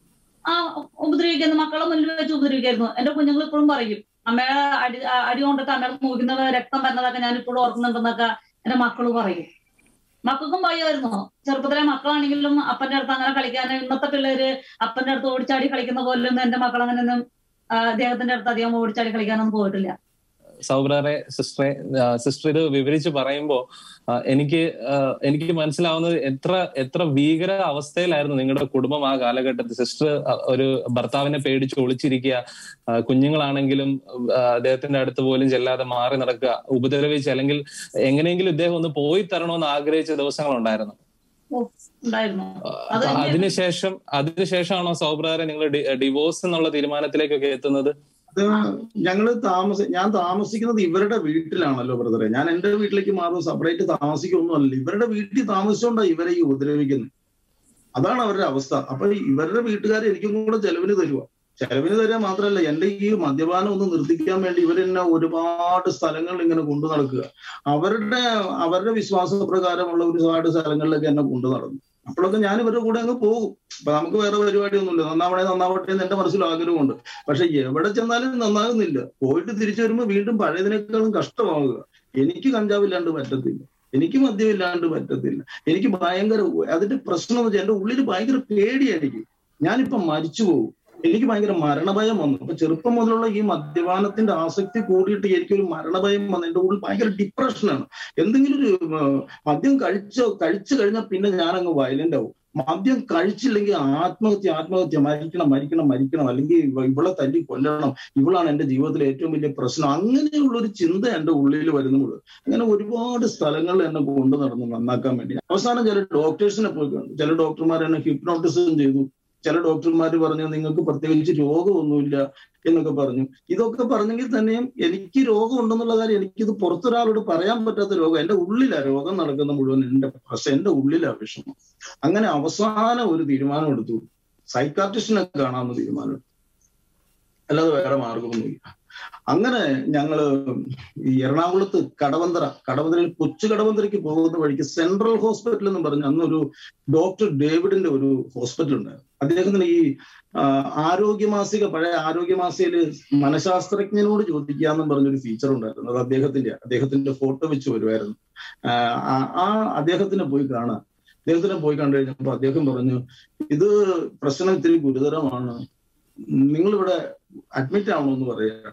Speaker 3: ആ ഉപദ്രവിക്കുന്നു മക്കളെ മുന്നിൽ വെച്ച് ഉപദ്രവിക്കായിരുന്നു എന്റെ കുഞ്ഞുങ്ങൾ ഇപ്പോഴും പറയും അമ്മയുടെ അടി ആ, അടി കൊണ്ടിട്ട് അമ്മയുടെ മുഖിന്നത് രക്തം വരുന്നതൊക്കെ ഞാൻ ഇപ്പോഴും ഓർക്കുന്നുണ്ടെന്നൊക്കെ എന്റെ മക്കള് പറയും മക്കൾക്കും ഭയമായിരുന്നു ചെറുപ്പത്തിലെ മക്കളാണെങ്കിലും അപ്പന്റെ അടുത്ത് അങ്ങനെ കളിക്കാൻ ഇന്നത്തെ പിള്ളേര് അപ്പന്റെ അടുത്ത് ഓടിച്ചാടി കളിക്കുന്ന പോലൊന്നും എന്റെ മക്കൾ അങ്ങനെയൊന്നും ആ, അദ്ദേഹത്തിന്റെ അടുത്ത് അധികം ഓടിച്ചാടി കളിക്കാനൊന്നും പോയിട്ടില്ല
Speaker 1: സൗബ്രറെ സിസ്റ്ററെ സിസ്റ്റർ ഇത് വിവരിച്ച് പറയുമ്പോ ആ, എനിക്ക് ആ, എനിക്ക് മനസ്സിലാവുന്നത് എത്ര എത്ര ഭീകര അവസ്ഥയിലായിരുന്നു നിങ്ങളുടെ കുടുംബം ആ കാലഘട്ടത്തിൽ സിസ്റ്റർ ഒരു ഭർത്താവിനെ പേടിച്ച് ഒളിച്ചിരിക്കുക ആ, കുഞ്ഞുങ്ങളാണെങ്കിലും ആ, അദ്ദേഹത്തിന്റെ അടുത്ത് പോലും ചെല്ലാതെ മാറി നടക്കുക ഉപദ്രവിച്ച് അല്ലെങ്കിൽ എങ്ങനെയെങ്കിലും ഇദ്ദേഹം ഒന്ന് പോയി തരണമെന്ന് ആഗ്രഹിച്ച ദിവസങ്ങളുണ്ടായിരുന്നു
Speaker 3: ഉണ്ടായിരുന്നു
Speaker 1: ആ,
Speaker 3: അത്
Speaker 1: അപ്പൊ അതിനുശേഷം അതിനുശേഷമാണോ സൗബ്രറെ നിങ്ങൾ ഡിവോഴ്സ് എന്നുള്ള തീരുമാനത്തിലേക്കൊക്കെ എത്തുന്നത്
Speaker 2: അത് ഞങ്ങള് താമസ ഞാൻ താമസിക്കുന്നത് ഇവരുടെ വീട്ടിലാണല്ലോ ബ്രദറെ ഞാൻ എന്റെ വീട്ടിലേക്ക് മാറും സെപ്പറേറ്റ് താമസിക്കൊന്നുമല്ല ഇവരുടെ വീട്ടിൽ താമസിച്ചുകൊണ്ടാണ് ഇവരെ ഈ ഉപദ്രവിക്കുന്നത് അതാണ് അവരുടെ അവസ്ഥ അപ്പൊ ഇവരുടെ വീട്ടുകാർ എനിക്കും കൂടെ ചെലവിന് തരുക ചെലവിന് തരിക മാത്രമല്ല എന്റെ ഈ മദ്യപാനം ഒന്ന് നിർത്തിക്കാൻ വേണ്ടി ഇവരെന്നെ ഒരുപാട് സ്ഥലങ്ങളിൽ ഇങ്ങനെ കൊണ്ടു നടക്കുക അവരുടെ അവരുടെ വിശ്വാസ പ്രകാരമുള്ള ഒരുപാട് സ്ഥലങ്ങളിലൊക്കെ എന്നെ കൊണ്ടു നടന്നു അപ്പോഴൊക്കെ ഞാൻ ഇവരുടെ കൂടെ അങ്ങ് പോകും അപ്പൊ നമുക്ക് വേറെ പരിപാടിയൊന്നുമില്ല നന്നാവണേ നന്നാവട്ടെ എന്ന് എന്റെ മനസ്സിൽ ആഗ്രഹമുണ്ട് പക്ഷെ എവിടെ ചെന്നാലും നന്നാകുന്നില്ല പോയിട്ട് തിരിച്ചു വരുമ്പോൾ വീണ്ടും പഴയതിനേക്കാളും കഷ്ടമാവുക എനിക്ക് കഞ്ചാവില്ലാണ്ട് പറ്റത്തില്ല എനിക്ക് മദ്യമില്ലാണ്ട് പറ്റത്തില്ല എനിക്ക് ഭയങ്കര അതിന്റെ പ്രശ്നം എന്ന് വെച്ചാൽ എന്റെ ഉള്ളിൽ ഭയങ്കര പേടിയാണ് എനിക്ക് ഞാനിപ്പോ മരിച്ചു പോകും എനിക്ക് ഭയങ്കര മരണഭയം വന്നു അപ്പൊ ചെറുപ്പം മുതലുള്ള ഈ മദ്യപാനത്തിന്റെ ആസക്തി കൂടിയിട്ട് എനിക്കൊരു മരണഭയം വന്നു എന്റെ ഉള്ളിൽ ഭയങ്കര ഡിപ്രഷനാണ് എന്തെങ്കിലും ഒരു ഉം, മദ്യം കഴിച്ചോ കഴിച്ചു കഴിഞ്ഞാൽ പിന്നെ ഞാൻ അങ്ങ് വയലന്റ് ആവും മദ്യം കഴിച്ചില്ലെങ്കിൽ ആത്മഹത്യ ആത്മഹത്യ മരിക്കണം മരിക്കണം മരിക്കണം അല്ലെങ്കിൽ ഇവ- ഇവളെ തല്ലി കൊല്ലണം ഇവളാണ് എന്റെ ജീവിതത്തിലെ ഏറ്റവും വലിയ പ്രശ്നം അങ്ങനെയുള്ള ഒരു ചിന്ത എന്റെ ഉള്ളിൽ വരുന്നുള്ളൂ അങ്ങനെ ഒരുപാട് സ്ഥലങ്ങളിൽ എന്നെ കൊണ്ടു നടന്നു നന്നാക്കാൻ വേണ്ടി അവസാനം ചില ഡോക്ടേഴ്സിനെ പോയി കണ്ടു ചില ഡോക്ടർമാർ എന്നെ ഹിപ്നോട്ടിസം ചെയ്തു ചില ഡോക്ടർമാർ പറഞ്ഞു നിങ്ങൾക്ക് പ്രത്യേകിച്ച് രോഗമൊന്നുമില്ല എന്നൊക്കെ പറഞ്ഞു ഇതൊക്കെ പറഞ്ഞെങ്കിൽ തന്നെയും എനിക്ക് രോഗം ഉണ്ടെന്നുള്ള കാര്യം എനിക്കിത് പുറത്തൊരാളോട് പറയാൻ പറ്റാത്ത രോഗം എന്റെ ഉള്ളിലാ രോഗം നടക്കുന്ന മുഴുവൻ എന്റെ പ്രശ്നം എന്റെ ഉള്ളിലാ വിഷമം അങ്ങനെ അവസാനം ഒരു തീരുമാനം എടുത്തു സൈക്കാട്രിസ്റ്റിനെ കാണാമെന്ന് തീരുമാനം എടുത്തു അല്ലാതെ വേറെ മാർഗമൊന്നുമില്ല അങ്ങനെ ഞങ്ങള് ഈ എറണാകുളത്ത് കടവന്തറ കടവന്തരയിൽ കൊച്ചു കടവന്തരയ്ക്ക് പോകുന്ന വഴിക്ക് സെൻട്രൽ ഹോസ്പിറ്റൽ എന്ന് പറഞ്ഞ അന്നൊരു ഡോക്ടർ ഡേവിഡിന്റെ ഒരു ഹോസ്പിറ്റൽ ഉണ്ടായിരുന്നു അദ്ദേഹത്തിന് ഈ ആ, ആരോഗ്യമാസിക പഴയ ആരോഗ്യമാസികയില് മനഃശാസ്ത്രജ്ഞനോട് ചോദിക്കാന്നും പറഞ്ഞൊരു ഫീച്ചർ ഉണ്ടായിരുന്നു അത് അദ്ദേഹത്തിന്റെ അദ്ദേഹത്തിന്റെ ഫോട്ടോ വെച്ച് വരുമായിരുന്നു ആ, ആ- ആ അദ്ദേഹത്തിനെ പോയി കാണാം അദ്ദേഹത്തിനെ പോയി കണ്ടു കഴിഞ്ഞപ്പോ അദ്ദേഹം പറഞ്ഞു ഇത് പ്രശ്നം ഇത്തിരി ഗുരുതരമാണ് നിങ്ങളിവിടെ അഡ്മിറ്റ് ആവണമെന്ന് പറയുക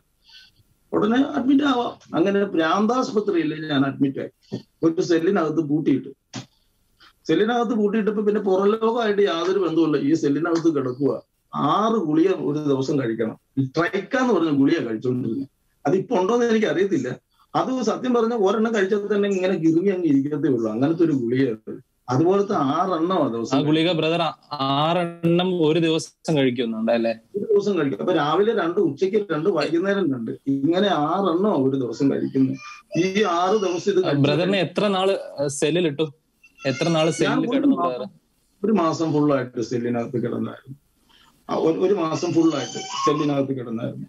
Speaker 2: ഉടനെ അഡ്മിറ്റ് ആവാം അങ്ങനെ പ്രാന്താസ്പത്രിയിൽ ഞാൻ അഡ്മിറ്റ് ആയി ഒരു സെല്ലിനകത്ത് പൂട്ടിയിട്ട് സെല്ലിനകത്ത് പൂട്ടിയിട്ടപ്പോ പിന്നെ പുറലോകമായിട്ട് യാതൊരു ബന്ധവുമില്ല ഈ സെല്ലിനകത്ത് കിടക്കുക ആറ് ഗുളിക ഒരു ദിവസം കഴിക്കണം ട്രൈക്ക എന്ന് പറഞ്ഞ ഗുളിക കഴിച്ചുകൊണ്ടിരുന്നത് അതിപ്പോ ഉണ്ടോന്ന് എനിക്ക് അറിയത്തില്ല അത് സത്യം പറഞ്ഞ ഒരെണ്ണം കഴിച്ചാൽ തന്നെ ഇങ്ങനെ കിറുങ്ങി അങ്ങ് ഇരിക്കത്തേ ഉള്ളൂ അങ്ങനത്തെ ഒരു ഗുളിക അതുപോലത്തെ ആറെണ്ണം
Speaker 1: ആ
Speaker 2: ദിവസം
Speaker 1: ഗുളിക ബ്രദർ ആറെണ്ണം ഒരു ദിവസം കഴിക്കുന്നുണ്ട് അല്ലെ
Speaker 2: ഒരു ദിവസം കഴിക്കും അപ്പൊ രാവിലെ രണ്ട് ഉച്ചയ്ക്ക് രണ്ട് വൈകുന്നേരം രണ്ട് ഇങ്ങനെ ആറെണ്ണം ഒരു ദിവസം കഴിക്കുന്നു ഈ ആറ് ദിവസം ഇത് കഴിച്ച്
Speaker 1: ബ്രദറിനെ എത്ര നാള് സെല്ലിൽ ഇട്ടു എത്ര നാള്
Speaker 2: ഞാൻ
Speaker 1: സെല്ലിൽ
Speaker 2: ഒരു
Speaker 1: കിടന്നു
Speaker 2: മാസം-
Speaker 1: ബ്രദർ
Speaker 2: ഒരു മാസം ഫുള്ളായിട്ട് സെല്ലിനകത്ത് കിടന്നായിരുന്നു ആ, ഒരു- ഒരു മാസം ഫുള്ളായിട്ട് സെല്ലിനകത്ത് കിടന്നായിരുന്നു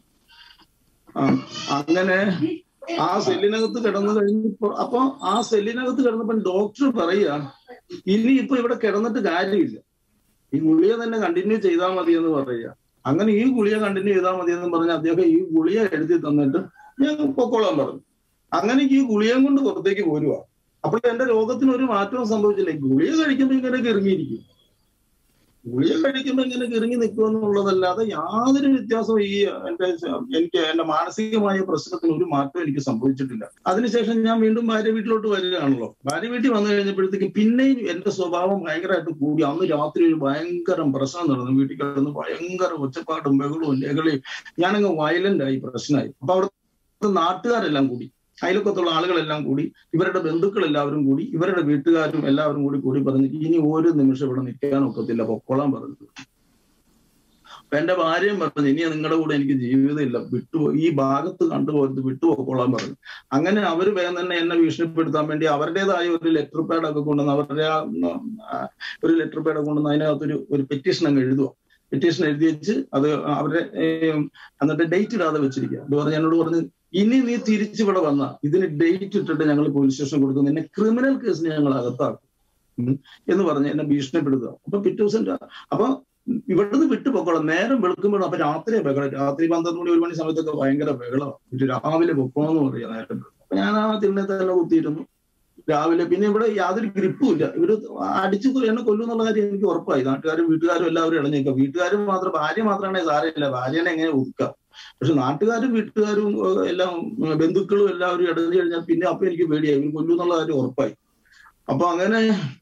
Speaker 2: ആ അങ്ങനെ ആ സെല്ലിനകത്ത് കിടന്നു കഴിഞ്ഞപ്പോ അപ്പൊ ആ സെല്ലിനകത്ത് കിടന്നപ്പോ ഡോക്ടർ പറയുക ഇനി ഇപ്പൊ ഇവിടെ കിടന്നിട്ട് കാര്യമില്ല ഈ ഗുളിക തന്നെ കണ്ടിന്യൂ ചെയ്താൽ മതി എന്ന് പറയുക അങ്ങനെ ഈ ഗുളിക കണ്ടിന്യൂ ചെയ്താൽ മതി എന്ന് പറഞ്ഞ് അദ്ദേഹം ഈ ഗുളിക എഴുതി തന്നിട്ട് ഞാൻ പൊക്കോളാൻ പറഞ്ഞു അങ്ങനെ ഈ ഗുളികം കൊണ്ട് പുറത്തേക്ക് പോരുക അപ്പോൾ എന്റെ രോഗത്തിന് ഒരു മാറ്റവും സംഭവിച്ചില്ല ഈ ഗുളിക കഴിക്കുമ്പോൾ ഇങ്ങനെ ഇറങ്ങിയിരിക്കും ഗുളിക കഴിക്കുമ്പോൾ ഇങ്ങനെ കിറങ്ങി നിൽക്കുമെന്നുള്ളതല്ലാതെ യാതൊരു വ്യത്യാസവും ഈ എന്റെ എനിക്ക് എന്റെ മാനസികമായ പ്രശ്നത്തിന് ഒരു മാറ്റവും എനിക്ക് സംഭവിച്ചിട്ടില്ല അതിനുശേഷം ഞാൻ വീണ്ടും ഭാര്യ വീട്ടിലോട്ട് വരികയാണല്ലോ ഭാര്യ വീട്ടിൽ വന്നു കഴിഞ്ഞപ്പോഴത്തേക്ക് പിന്നെയും എന്റെ സ്വഭാവം ഭയങ്കരമായിട്ട് കൂടി അന്ന് രാത്രി ഒരു ഭയങ്കര പ്രശ്നം നടന്നു വീട്ടിൽ കിടന്ന് ഭയങ്കര ഒച്ചപ്പാടും ബഹളവും ലഹളയും ഞാനങ്ങ് വയലന്റ് ആയി പ്രശ്നമായി അപ്പൊ അവിടുത്തെ നാട്ടുകാരെല്ലാം കൂടി അയൽക്കത്തുള്ള ആളുകളെല്ലാം കൂടി ഇവരുടെ ബന്ധുക്കൾ എല്ലാവരും കൂടി ഇവരുടെ വീട്ടുകാരും എല്ലാവരും കൂടി കൂടി പറഞ്ഞു ഇനി ഒരു നിമിഷം ഇവിടെ നിൽക്കാൻ ഒക്കത്തില്ല പൊക്കോളാൻ പറഞ്ഞു അപ്പൊ എന്റെ ഭാര്യയും പറഞ്ഞു ഇനി നിങ്ങളുടെ കൂടെ എനിക്ക് ജീവിതമില്ല വിട്ടു ഈ ഭാഗത്ത് കണ്ടുപോകരുത് വിട്ടുപോക്കോളാൻ പറഞ്ഞു അങ്ങനെ അവർ വേഗം തന്നെ എന്നെ ഭീഷണിപ്പെടുത്താൻ വേണ്ടി അവരുടേതായ ഒരു ലെറ്റർ പാഡ് ഒക്കെ കൊണ്ടുവന്ന് അവരുടെ ആ, ആ, ഒരു ലെറ്റർ പാഡ് കൊണ്ടുവന്ന് അതിനകത്തൊരു ഒരു പെറ്റീഷൻ അങ്ങ് എഴുതുക പെറ്റീഷൻ എഴുതി വെച്ച് അത് അവരുടെ ഏം, എന്നിട്ട് ഡേറ്റ് ഇടാതെ വെച്ചിരിക്കുക അത് പറഞ്ഞ് എന്നോട് പറഞ്ഞു ഇനി നീ തിരിച്ച് ഇവിടെ വന്ന ഇതിന് ഡേറ്റ് ഇട്ടിട്ട് ഞങ്ങൾ പോലീസ് സ്റ്റേഷൻ കൊടുക്കും നിന്നെ ക്രിമിനൽ കേസിന് ഞങ്ങൾ അകത്താക്കും ഉം. എന്ന് പറഞ്ഞ് എന്നെ ഭീഷണിപ്പെടുത്തുക അപ്പൊ പിറ്റേ ദിവസം രാ- അപ്പൊ ഇവിടുന്ന് വിട്ടു പൊക്കോളാം നേരം വെളുക്കുമ്പോഴും അപ്പൊ രാത്രി ബഹളം രാത്രി പന്ത്രണ്ട് മണി ഒരു മണി സമയത്തൊക്കെ ഭയങ്കര ബഹളമാണ് ഇത് രാവിലെ പൊക്കോളെന്ന് പറയാം നേരം അപ്പൊ ഞാൻ ആ തിണ്ണത്തെ തന്നെ കുത്തിയിരുന്നു രാവിലെ പിന്നെ ഇവിടെ യാതൊരു ഗ്രിപ്പും ഇല്ല ഇവര് അടിച്ചു കൊ- എന്നെ കൊല്ലും എന്നുള്ള കാര്യം എനിക്ക് ഉറപ്പായി നാട്ടുകാരും വീട്ടുകാരും എല്ലാവരും ഇളഞ്ഞേക്കുക വീട്ടുകാരും മാത്രം ഭാര്യ മാത്രമാണെങ്കിൽ സാരമില്ല ഭാര്യനെ എങ്ങനെ ഒതുക്കാം പക്ഷെ നാട്ടുകാരും വീട്ടുകാരും ഏഹ്, എല്ലാം ഉം, ബന്ധുക്കളും എല്ലാവരും ഇടഞ്ഞു കഴിഞ്ഞാൽ പിന്നെ അപ്പൊ എനിക്ക് പേടിയായി ഇവർ കൊല്ലും എന്നുള്ള കാര്യം ഉറപ്പായി അപ്പൊ അങ്ങനെ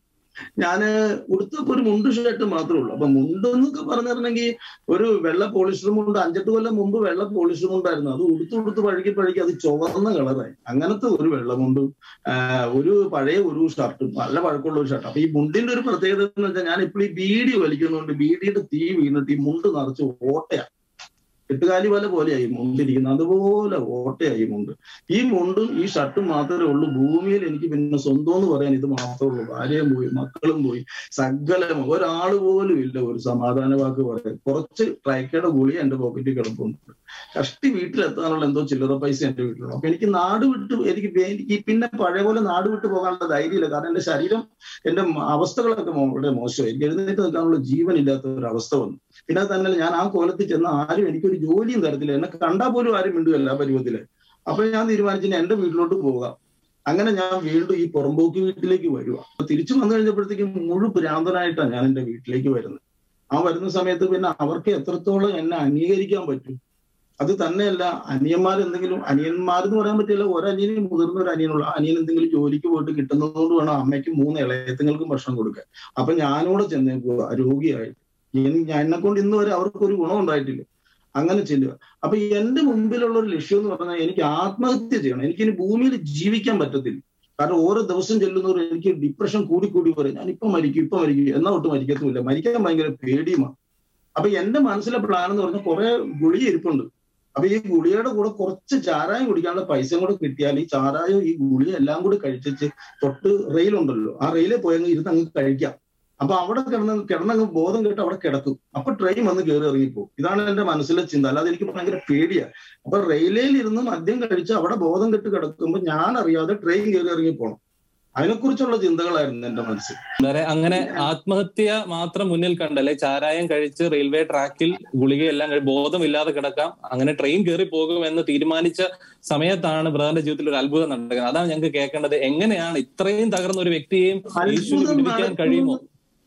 Speaker 2: ഞാന് ഉടുത്തപ്പോ ഒരു മുണ്ട് ഷർട്ട് മാത്രമേ ഉള്ളൂ അപ്പൊ മുണ്ട് എന്നൊക്കെ പറഞ്ഞിരുന്നെങ്കിൽ ഒരു വെള്ള പോളിസ്റ്റർ മുണ്ട് അഞ്ചെട്ട് കൊല്ലം മുമ്പ് വെള്ള പോളിസ്റ്റർ മുണ്ടായിരുന്നു അത് ഉടുത്ത് ഉടുത്ത് പഴകി പഴകി അത് ചുവന്ന കളറായി അങ്ങനത്തെ ഒരു വെള്ളമുണ്ടും ആഹ് ഒരു പഴയ ഒരു ഷർട്ടും നല്ല പഴക്കമുള്ള ഒരു ഷർട്ട് അപ്പൊ ഈ മുണ്ടിന്റെ ഒരു പ്രത്യേകത എന്ന് വെച്ചാൽ ഞാൻ ഇപ്പോൾ ഈ ബീഡി വലിക്കുന്നതുകൊണ്ട് ബീഡിയുടെ തീ വീണിട്ട് ഈ മുണ്ട് നിറച്ച് ഓട്ടയാ എട്ടുകാലി വല പോലെയായി മുണ്ടിരിക്കുന്നത് അതുപോലെ ഓട്ടയായി മുണ്ട് ഈ മുണ്ടും ഈ ഷർട്ടും മാത്രമേ ഉള്ളൂ ഭൂമിയിൽ എനിക്ക് പിന്നെ സ്വന്തം എന്ന് പറയാൻ ഇത് മാത്രമേ ഉള്ളൂ ഭാര്യയും പോയി മക്കളും പോയി സകലം ഒരാൾ പോലും ഇല്ല ഒരു സമാധാന വാക്ക് പറയാൻ കുറച്ച് ട്രൈക്കയുടെ ഗുളി എന്റെ പോക്കറ്റിൽ കിടപ്പുണ്ട് കഷ്ടി വീട്ടിലെത്താനുള്ള എന്തോ ചില്ലറ പൈസ എന്റെ വീട്ടിലുണ്ട് അപ്പൊ എനിക്ക് നാട് വിട്ട് എനിക്ക് വേ- എനിക്ക് പിന്നെ പഴയ പോലെ നാട് വിട്ട് പോകാനുള്ള ധൈര്യമില്ല കാരണം എന്റെ ശരീരം എന്റെ മ- അവസ്ഥകളൊക്കെ മോ- വളരെ മോശമായി എനിക്ക് എഴുന്നേറ്റ് നിൽക്കാനുള്ള ജീവൻ ഇല്ലാത്ത ഒരു അവസ്ഥ വന്നു പിന്നെ തന്നെ ഞാൻ ആ കോലത്തിൽ ചെന്ന ആരും എനിക്കൊരു ജോലിയും തരത്തില്ല എന്നെ കണ്ടാൽ പോലും ആരും മിണ്ടുകയല്ല ആ പരുവത്തില് അപ്പൊ ഞാൻ തീരുമാനിച്ചു ഇനി എന്റെ വീട്ടിലോട്ട് പോകാം അങ്ങനെ ഞാൻ വീണ്ടും ഈ പുറമ്പോക്ക് വീട്ടിലേക്ക് വരുക അപ്പൊ തിരിച്ചു വന്നു കഴിഞ്ഞപ്പോഴത്തേക്കും മുഴു ഭ്രാന്തനായിട്ടാണ് ഞാൻ എന്റെ വീട്ടിലേക്ക് വരുന്നത് ആ വരുന്ന സമയത്ത് പിന്നെ അവർക്ക് എത്രത്തോളം എന്നെ അംഗീകരിക്കാൻ പറ്റും അത് തന്നെയല്ല അനിയന്മാർ എന്തെങ്കിലും അനിയന്മാരെന്ന് പറയാൻ പറ്റില്ല ഒരനിയനും മുതിർന്ന ഒരു അനിയനുള്ള അനിയൻ എന്തെങ്കിലും ജോലിക്ക് പോയിട്ട് കിട്ടുന്നതുകൊണ്ട് വേണം അമ്മയ്ക്ക് മൂന്ന് ഇളയത്തുങ്ങൾക്കും ഭക്ഷണം കൊടുക്കാൻ അപ്പൊ ഞാനൂടെ ചെന്നേക്കുക രോഗിയായിട്ട് എൻ- ഞാൻ എന്നെ കൊണ്ട് ഇന്ന് വരെ അവർക്ക് ഒരു ഗുണം ഉണ്ടായിട്ടില്ല അങ്ങനെ ചെല്ലുക അപ്പൊ എന്റെ മുമ്പിലുള്ള ഒരു ലക്ഷ്യം എന്ന് പറഞ്ഞാൽ എനിക്ക് ആത്മഹത്യ ചെയ്യണം എനിക്ക് ഇനി ഭൂമിയിൽ ജീവിക്കാൻ പറ്റത്തില്ല കാരണം ഓരോ ദിവസം ചെല്ലുന്നവർ എനിക്ക് ഡിപ്രഷൻ കൂടി കൂടി വരും ഞാൻ ഇപ്പൊ മരിക്കും ഇപ്പൊ മരിക്കും എന്നാ ഒട്ടും മരിക്കത്തുമില്ല മരിക്കാൻ ഭയങ്കര പേടിയുമാണ് അപ്പൊ എന്റെ മനസ്സിലെ പ്ലാൻ എന്ന് പറഞ്ഞാൽ കുറെ ഗുളിക ഇരിപ്പുണ്ട് അപ്പൊ ഈ ഗുളികയുടെ കൂടെ കുറച്ച് ചാരായം കുടിക്കാനുള്ള പൈസയും കൂടെ കിട്ടിയാൽ ഈ ചാരായം ഈ ഗുളിക എല്ലാം കൂടി കഴിച്ചിട്ട് തൊട്ട് റെയിലുണ്ടല്ലോ ആ റെയിലിൽ പോയങ്ങ് ഇരുന്ന് അങ്ങ് കഴിക്കാം അപ്പൊ അവിടെ കിടന്ന് കിടന്നങ്ങ് ബോധം കേട്ട് അവിടെ കിടക്കും അപ്പൊ ട്രെയിൻ വന്ന് കയറി ഇറങ്ങിപ്പോ ഇതാണ് എന്റെ മനസ്സിലെ ചിന്ത അല്ലാതെ എനിക്ക് ഭയങ്കര പേടിയാ അപ്പൊ റെയിലിൽ ഇരുന്ന് മദ്യം കഴിച്ച് അവിടെ ബോധം കെട്ട് കിടക്കുമ്പോൾ ഞാൻ അറിയാതെ ട്രെയിൻ കയറി ഇറങ്ങി പോകണം അതിനെക്കുറിച്ചുള്ള ചിന്തകളായിരുന്നു എന്റെ മനസ്സിൽ
Speaker 1: വളരെ അങ്ങനെ ആത്മഹത്യ മാത്രം മുന്നിൽ കണ്ടല്ലേ ചാരായം കഴിച്ച് റെയിൽവേ ട്രാക്കിൽ ഗുളികയെല്ലാം കഴി- ബോധമില്ലാതെ കിടക്കാം അങ്ങനെ ട്രെയിൻ കയറി പോകുമെന്ന് തീരുമാനിച്ച സമയത്താണ് ബ്രദറിന്റെ ജീവിതത്തിൽ ഒരു അത്ഭുതം നടക്കുന്നത് അതാണ് ഞങ്ങൾക്ക് കേൾക്കേണ്ടത് എങ്ങനെയാണ് ഇത്രയും തകർന്ന ഒരു വ്യക്തിയെയും യേശുവിന്
Speaker 2: അത്ഭുതം
Speaker 1: വിടുവിക്കാൻ കഴിയുമോ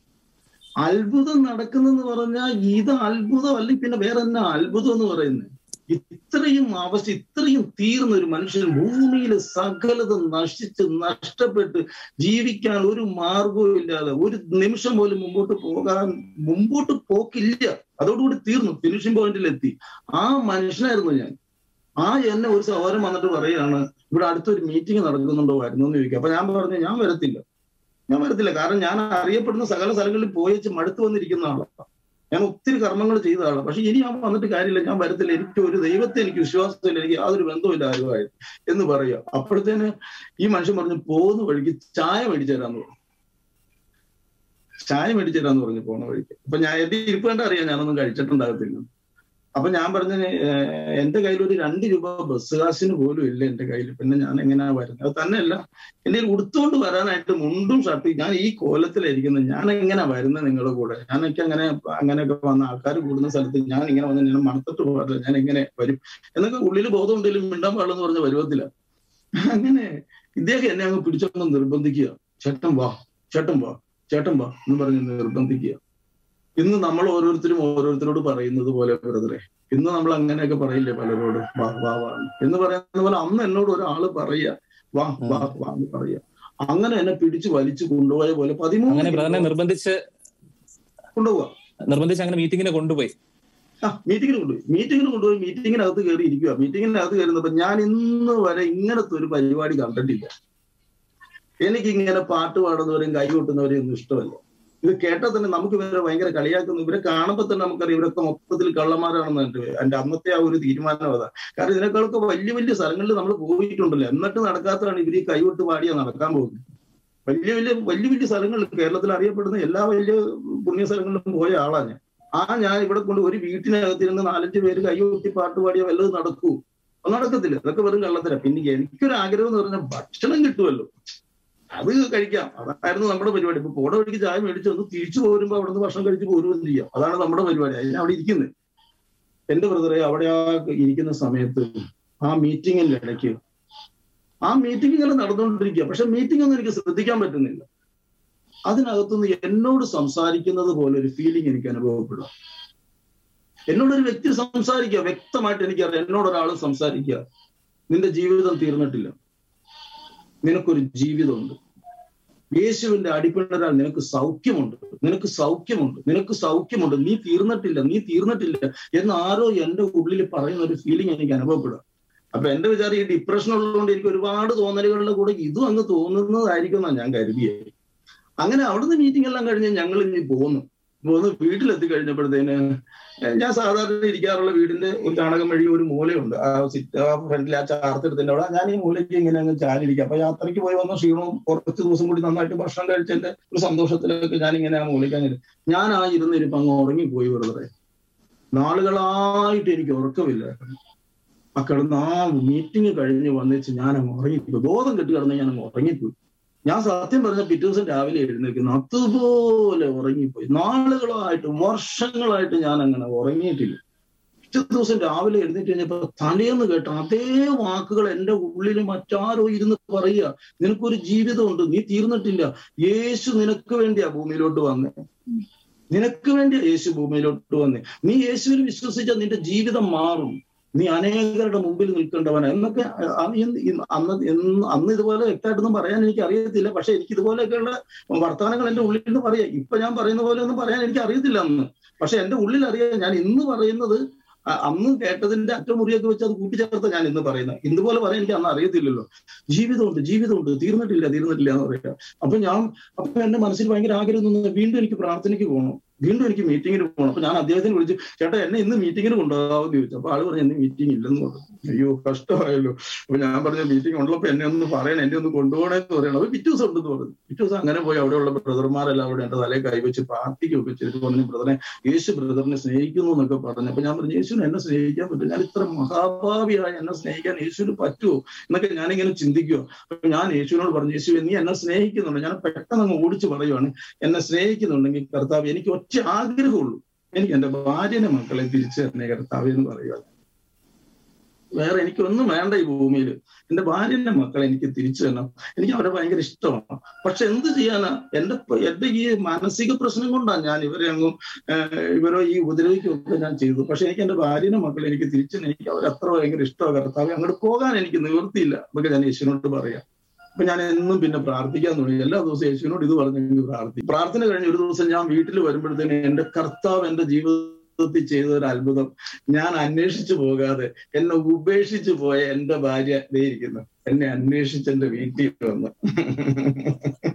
Speaker 2: അത്ഭുതം നടക്കുന്നെന്ന് പറഞ്ഞാൽ ഇത് അത്ഭുതം അല്ലെങ്കിൽ പിന്നെ വേറെ എന്നാ അത്ഭുതം എന്ന് പറയുന്നത് ഇത്രയും അവസ്ഥ ഇത്രയും തീർന്ന ഒരു മനുഷ്യൻ ഭൂമിയിൽ സകലതും നശിച്ച് നഷ്ടപ്പെട്ട് ജീവിക്കാൻ ഒരു മാർഗവും ഇല്ലാതെ ഒരു നിമിഷം പോലും മുമ്പോട്ട് പോകാൻ മുമ്പോട്ട് പോക്കില്ല അതോടുകൂടി തീർന്നു ഫിനിഷിംഗ് പോയിന്റിൽ എത്തി ആ മനുഷ്യനായിരുന്നു ഞാൻ ആ എന്നെ ഒരു സഹോദരൻ വന്നിട്ട് പറയാണ് ഇവിടെ അടുത്തൊരു മീറ്റിംഗ് നടക്കുന്നുണ്ടോ വരുന്നു എന്ന് ചോദിക്കുക അപ്പൊ ഞാൻ പറഞ്ഞു ഞാൻ വരത്തില്ല ഞാൻ വരത്തില്ല കാരണം ഞാൻ അറിയപ്പെടുന്ന സകല സ്ഥലങ്ങളിൽ പോയിച്ച് മടുത്തു വന്നിരിക്കുന്ന ആളാണ് ഞാൻ ഒത്തിരി കർമ്മങ്ങൾ ചെയ്ത ആളാണ് പക്ഷെ ഇനി ഞാൻ വന്നിട്ട് കാര്യമില്ല ഞാൻ വരത്തില്ല എനിക്ക് ഒരു ദൈവത്തെ എനിക്ക് വിശ്വാസത്തില്ല എനിക്ക് യാതൊരു ബന്ധമില്ല ആരുമായിട്ട് എന്ന് പറയുക അപ്പോഴത്തേന് ഈ മനുഷ്യൻ പറഞ്ഞു പോകുന്ന വഴിക്ക് ചായ മേടിച്ചു തരാന്ന് പറഞ്ഞു ചായ മേടിച്ചു തരാന്ന് പറഞ്ഞു പോണ വഴിക്ക് അപ്പൊ ഞാൻ എന്റെ ഇരിപ്പ് കണ്ട അറിയാം ഞാനൊന്നും കഴിച്ചിട്ടുണ്ടാകത്തില്ല അപ്പൊ ഞാൻ പറഞ്ഞ എന്റെ കയ്യിൽ ഒരു രണ്ട് രൂപ ബസ് കാശിന് പോലും ഇല്ല എന്റെ കയ്യിൽ പിന്നെ ഞാൻ എങ്ങനെയാ വരുന്നത് അത് തന്നെയല്ല എന്റെ ഉടുത്തുകൊണ്ട് വരാനായിട്ട് മുണ്ടും ഷർട്ടും ഞാൻ ഈ കോലത്തിലിരിക്കുന്നത് ഞാൻ എങ്ങനെ വരുന്നത് നിങ്ങളുടെ കൂടെ ഞാനൊക്കെ അങ്ങനെ അങ്ങനെയൊക്കെ വന്ന ആൾക്കാർ കൂടുന്ന സ്ഥലത്ത് ഞാൻ ഇങ്ങനെ വന്ന് ഞാൻ മണത്തിട്ട് പോകാറില്ല ഞാൻ എങ്ങനെ വരും എന്നൊക്കെ ഉള്ളിൽ ബോധം ഉണ്ടെങ്കിലും മിണ്ടാൻ പാടില്ലെന്ന് പറഞ്ഞ പരുവത്തില്ല അങ്ങനെ ഇദ്ദേഹം എന്നെ അങ്ങ് പിടിച്ചൊന്ന് നിർബന്ധിക്കുക ചേട്ടൻ വാ ചേട്ടൻ വാ ചേട്ടൻ വാ എന്ന് പറഞ്ഞ് നിർബന്ധിക്കുക ഇന്ന് നമ്മൾ ഓരോരുത്തരും ഓരോരുത്തരോട് പറയുന്നത് പോലെ ബ്രദറെ ഇന്ന് നമ്മൾ അങ്ങനെയൊക്കെ പറയില്ലേ പലരോട് വാ വാ വാ എന്ന് പറയുന്ന പോലെ അന്ന് എന്നോട് ഒരാള് പറയുക വാ വാ വാ എന്ന് പറയുക അങ്ങനെ എന്നെ പിടിച്ച് വലിച്ചു കൊണ്ടുപോയ പോലെ
Speaker 1: അങ്ങനെ
Speaker 2: പതിമൂന്ന്
Speaker 1: ബ്രദറിനെ നിർബന്ധിച്ച്
Speaker 2: കൊണ്ടുപോവാ
Speaker 1: നിർബന്ധിച്ച് അങ്ങനെ മീറ്റിങ്ങിന് കൊണ്ടുപോയി
Speaker 2: ആ മീറ്റിങ്ങിന് കൊണ്ടുപോയി മീറ്റിങ്ങിന് കൊണ്ടുപോയി മീറ്റിങ്ങിനകത്ത് കയറി ഇരിക്കുക മീറ്റിങ്ങിനകത്ത് കയറുന്നപ്പോ ഞാൻ ഇന്ന് വരെ ഇങ്ങനത്തെ ഒരു പരിപാടി കണ്ടിട്ടില്ല എനിക്ക് ഇങ്ങനെ പാട്ട് പാടുന്നവരെയും കൈ കൊട്ടുന്നവരെയും ഒന്നും ഇഷ്ടമല്ല ഇത് കേട്ടാൽ തന്നെ നമുക്ക് ഇവരെ ഭയങ്കര കളിയാക്കുന്നു ഇവരെ കാണുമ്പോൾ തന്നെ നമുക്കറിയാം ഇവരൊക്കെ മൊത്തത്തിൽ കള്ളന്മാരാണെന്ന് എന്റെ എന്റെ അന്നത്തെ ആ ഒരു തീരുമാനം അതാ കാരണം ഇതിനേക്കാളൊക്കെ വലിയ വലിയ സ്ഥലങ്ങളിൽ നമ്മൾ പോയിട്ടുണ്ടല്ലോ എന്നിട്ട് നടക്കാത്തതാണ് ഇവർ ഈ കൈവിട്ട് പാടിയാ നടക്കാൻ പോകുന്നത് വലിയ വലിയ വലിയ വലിയ സ്ഥലങ്ങളിൽ കേരളത്തിൽ അറിയപ്പെടുന്ന എല്ലാ വലിയ പുണ്യ സ്ഥലങ്ങളിലും പോയ ആളാണ് ഞാൻ ആ ഞാൻ ഇവിടെ കൊണ്ട് ഒരു വീട്ടിനകത്തിരുന്ന് നാലഞ്ച് പേര് കൈകൊട്ടി പാട്ട് പാടിയ വല്ലതും നടക്കൂ അത് നടക്കത്തില്ല ഇതൊക്കെ വെറും കള്ളത്തില്ല പിന്നെ എനിക്കൊരു ആഗ്രഹം എന്ന് പറഞ്ഞാൽ ഭക്ഷണം കിട്ടുമല്ലോ അത് കഴിക്കാം അതായിരുന്നു നമ്മുടെ പരിപാടി ഇപ്പൊ പോടെ വഴിക്ക് ചായ മേടിച്ച് വന്ന് തിരിച്ചു പോരുമ്പോ അവിടെ നിന്ന് ഭക്ഷണം കഴിച്ച് പോരുകയും ചെയ്യാം അതാണ് നമ്മുടെ പരിപാടി അതിന് അവിടെ ഇരിക്കുന്നത് എന്റെ ബ്രദറെ അവിടെ ആ ഇരിക്കുന്ന സമയത്ത് ആ മീറ്റിങ്ങിന്റെ ഇടയ്ക്ക് ആ മീറ്റിംഗ് ഇങ്ങനെ നടന്നുകൊണ്ടിരിക്കുക പക്ഷെ മീറ്റിംഗ് ഒന്നും എനിക്ക് ശ്രദ്ധിക്കാൻ പറ്റുന്നില്ല അതിനകത്തുനിന്ന് എന്നോട് സംസാരിക്കുന്നത് പോലെ ഒരു ഫീലിംഗ് എനിക്ക് അനുഭവപ്പെടുക എന്നോടൊരു വ്യക്തി സംസാരിക്കുക വ്യക്തമായിട്ട് എനിക്കറിയാം എന്നോട് ഒരാൾ സംസാരിക്കുക നിന്റെ ജീവിതം തീർന്നിട്ടില്ല നിനക്കൊരു ജീവിതമുണ്ട് യേശുവിന്റെ അടിപ്പിണരാൽ നിനക്ക് സൗഖ്യമുണ്ട് നിനക്ക് സൗഖ്യമുണ്ട് നിനക്ക് സൗഖ്യമുണ്ട് നീ തീർന്നിട്ടില്ല നീ തീർന്നിട്ടില്ല എന്ന് ആരോ എന്റെ ഉള്ളിൽ പറയുന്ന ഒരു ഫീലിംഗ് എനിക്ക് അനുഭവപ്പെടുക അപ്പൊ എന്റെ വിചാരം ഈ ഡിപ്രഷൻ ഉള്ളതുകൊണ്ട് എനിക്ക് ഒരുപാട് തോന്നലുകളുടെ കൂടെ ഇതും അങ്ങ് തോന്നുന്നതായിരിക്കും എന്നാണ് ഞാൻ കരുതിയത് അങ്ങനെ അവിടുന്ന് മീറ്റിംഗ് എല്ലാം കഴിഞ്ഞ് ഞങ്ങൾ ഇനി പോന്നു പോന്ന് വീട്ടിലെത്തി കഴിഞ്ഞപ്പോഴത്തേന് ഞാൻ സാധാരണ ഇരിക്കാറുള്ള വീടിന്റെ ഒരു ചാണകം വഴി ഒരു മൂലയുണ്ട് ആ സിറ്റ് ആ ഫ്രണ്ടിൽ ആ ചാർത്തെടുത്തിന്റെ അവിടെ ഞാൻ ഈ മൂലയ്ക്ക് ഇങ്ങനെ അങ്ങ് ചാലിരിക്കുക അപ്പൊ യാത്രയ്ക്ക് പോയി വന്ന ക്ഷീണവും കുറച്ച് ദിവസം കൂടി നന്നായിട്ട് ഭക്ഷണം കഴിച്ചതിന്റെ ഒരു സന്തോഷത്തിലൊക്കെ ഞാൻ ഇങ്ങനെ ആ മൂലയ്ക്ക് അങ്ങനെ ഞാൻ ആ ഇരുന്നിരിപ്പ് അങ്ങ് ഉറങ്ങിപ്പോയി വെറുതെ നാളുകളായിട്ട് എനിക്ക് ഉറക്കമില്ലായിരുന്നു ആ കിടന്ന് ആ മീറ്റിംഗ് കഴിഞ്ഞ് വന്നിച്ച് ഞാൻ അങ്ങ് ഉറങ്ങിപ്പോയി ബോധം കെട്ടി കിടന്ന് ഞാൻ അങ്ങ് ഉറങ്ങിപ്പോയി ഞാൻ സത്യം പറഞ്ഞ പിറ്റേ ദിവസം രാവിലെ എഴുന്നേൽക്കുന്നു അതുപോലെ ഉറങ്ങിപ്പോയി നാളുകളായിട്ട് വർഷങ്ങളായിട്ട് ഞാൻ അങ്ങനെ ഉറങ്ങിയിട്ടില്ല പിറ്റേ ദിവസം രാവിലെ എഴുന്നേറ്റ് കഴിഞ്ഞപ്പോ തലേന്ന് കേട്ട അതേ വാക്കുകൾ എന്റെ ഉള്ളിൽ മറ്റാരോ ഇരുന്ന് പറയുക നിനക്കൊരു ജീവിതമുണ്ട് നീ തീർന്നിട്ടില്ല യേശു നിനക്ക് വേണ്ടിയാ ഭൂമിയിലോട്ട് വന്നേ നിനക്ക് വേണ്ടിയാ യേശു ഭൂമിയിലോട്ട് വന്നേ നീ യേശുവിൽ വിശ്വസിച്ചാൽ നിന്റെ ജീവിതം മാറും നീ അനേകരുടെ മുമ്പിൽ നിൽക്കേണ്ടവനാ എന്നൊക്കെ അന്ന് അന്ന് ഇതുപോലെ വ്യക്തമായിട്ടൊന്നും പറയാൻ എനിക്ക് അറിയത്തില്ല പക്ഷെ എനിക്ക് ഇതുപോലെയൊക്കെയുള്ള വർത്തമാനങ്ങൾ എന്റെ ഉള്ളിൽ നിന്ന് പറയാം ഇപ്പൊ ഞാൻ പറയുന്ന പോലെ ഒന്നും പറയാൻ എനിക്ക് അറിയത്തില്ല അന്ന് പക്ഷെ എന്റെ ഉള്ളിൽ അറിയാം ഞാൻ ഇന്ന് പറയുന്നത് അന്ന് കേട്ടതിന്റെ അറ്റമുറിയൊക്കെ വെച്ച് അത് കൂട്ടിച്ചേർത്ത് ഞാൻ ഇന്ന് പറയുന്നത് ഇതുപോലെ പറയാൻ എനിക്ക് അന്ന് അറിയത്തില്ലല്ലോ ജീവിതമുണ്ട് ജീവിതമുണ്ട് തീർന്നിട്ടില്ല തീർന്നിട്ടില്ല എന്ന് പറയാം അപ്പൊ ഞാൻ അപ്പൊ എന്റെ മനസ്സിൽ ഭയങ്കര ആഗ്രഹം തോന്നുന്നു വീണ്ടും എനിക്ക് പ്രാർത്ഥനയ്ക്ക് പോകണം വീണ്ടും എനിക്ക് മീറ്റിങ്ങിന് പോകണം അപ്പൊ ഞാൻ അദ്ദേഹത്തിന് വിളിച്ചു ചേട്ടാ എന്നെ ഇന്ന് മീറ്റിങ്ങിന് കൊണ്ടുപോകാമെന്ന് ചോദിച്ചു അപ്പൊ ആള് പറഞ്ഞു എന്നെ മീറ്റിംഗ് ഇല്ലെന്ന് പറഞ്ഞു അയ്യോ കഷ്ടമായല്ലോ അപ്പൊ ഞാൻ പറഞ്ഞ മീറ്റിംഗ് ഉള്ളപ്പോ എന്നെ ഒന്ന് പറയണം എന്നെ ഒന്ന് കൊണ്ടുപോകണമെന്ന് പറയണം അപ്പൊ പിറ്റേ ദിവസം ഉണ്ടെന്ന് പറഞ്ഞു പിറ്റേ ദിവസം അങ്ങനെ പോയി അവിടെയുള്ള ബ്രദർമാരെല്ലാം അവിടെ എന്റെ തലയെ കൈവച്ച് പ്രാർത്ഥിക്കുകയൊക്കെ ചെയ്തിട്ട് പറഞ്ഞു ബ്രദറെ യേശു ബ്രദറിനെ സ്നേഹിക്കുന്നു എന്നൊക്കെ പറഞ്ഞു അപ്പൊ ഞാൻ പറഞ്ഞു യേശുവിന് എന്നെ സ്നേഹിക്കാൻ പറ്റും ഞാൻ ഇത്ര മഹാഭാവിയായി എന്നെ സ്നേഹിക്കാൻ യേശുവിന് പറ്റുമോ എന്നൊക്കെ ഞാനിങ്ങനെ ചിന്തിക്കുവോ അപ്പൊ ഞാൻ യേശുവിനോട് പറഞ്ഞു യേശു നീ എന്നെ സ്നേഹിക്കുന്നുണ്ട് ഞാൻ പെട്ടെന്ന് അങ്ങ് ഓടിച്ചു പറയുവാണ് എന്നെ സ്നേഹിക്കുന്നുണ്ടെങ്കിൽ കർത്താവ് എനിക്ക് ഒറ്റ ആഗ്രഹമുള്ളൂ എനിക്ക് എന്റെ ഭാര്യനെ മക്കളെ തിരിച്ചു തന്നെ കർത്താവ് എന്ന് പറയുക വേറെ എനിക്കൊന്നും വേണ്ട ഈ ഭൂമിയിൽ എന്റെ ഭാര്യന്റെ മക്കളെ എനിക്ക് തിരിച്ചു തരണം എനിക്ക് അവരെ ഭയങ്കര ഇഷ്ടമാണ് പക്ഷെ എന്ത് ചെയ്യാനാ എന്റെ എന്റെ ഈ മാനസിക പ്രശ്നം കൊണ്ടാണ് ഞാൻ ഇവരെ അങ്ങും ഇവരോ ഈ ഉപദ്രവിക്കുകയൊക്കെ ഞാൻ ചെയ്തു പക്ഷെ എനിക്ക് എന്റെ ഭാര്യന്റെ മക്കളെ എനിക്ക് തിരിച്ചു എനിക്ക് അവർ അത്ര ഭയങ്കര ഇഷ്ടമാണ് കർത്താവ് അങ്ങോട്ട് പോകാൻ എനിക്ക് നിവൃത്തിയില്ല എന്നൊക്കെ ഞാൻ യേശുവിനോട് പറയാം അപ്പൊ ഞാൻ എന്നും പിന്നെ പ്രാർത്ഥിക്കാൻ തുടങ്ങി എല്ലാ ദിവസവും യേശുവിനോട് ഇത് പറഞ്ഞു പ്രാർത്ഥിക്കും പ്രാർത്ഥന കഴിഞ്ഞ ഒരു ദിവസം ഞാൻ വീട്ടിൽ വരുമ്പോഴത്തേന് എന്റെ കർത്താവ് എന്റെ ജീവിതത്തിൽ ചെയ്ത ഒരു അത്ഭുതം ഞാൻ അന്വേഷിച്ചു പോകാതെ എന്നെ ഉപേക്ഷിച്ചു പോയ എന്റെ ഭാര്യ ദേ ഇരിക്കുന്നു എന്നെ അന്വേഷിച്ച് എന്റെ വീട്ടിൽ വന്ന്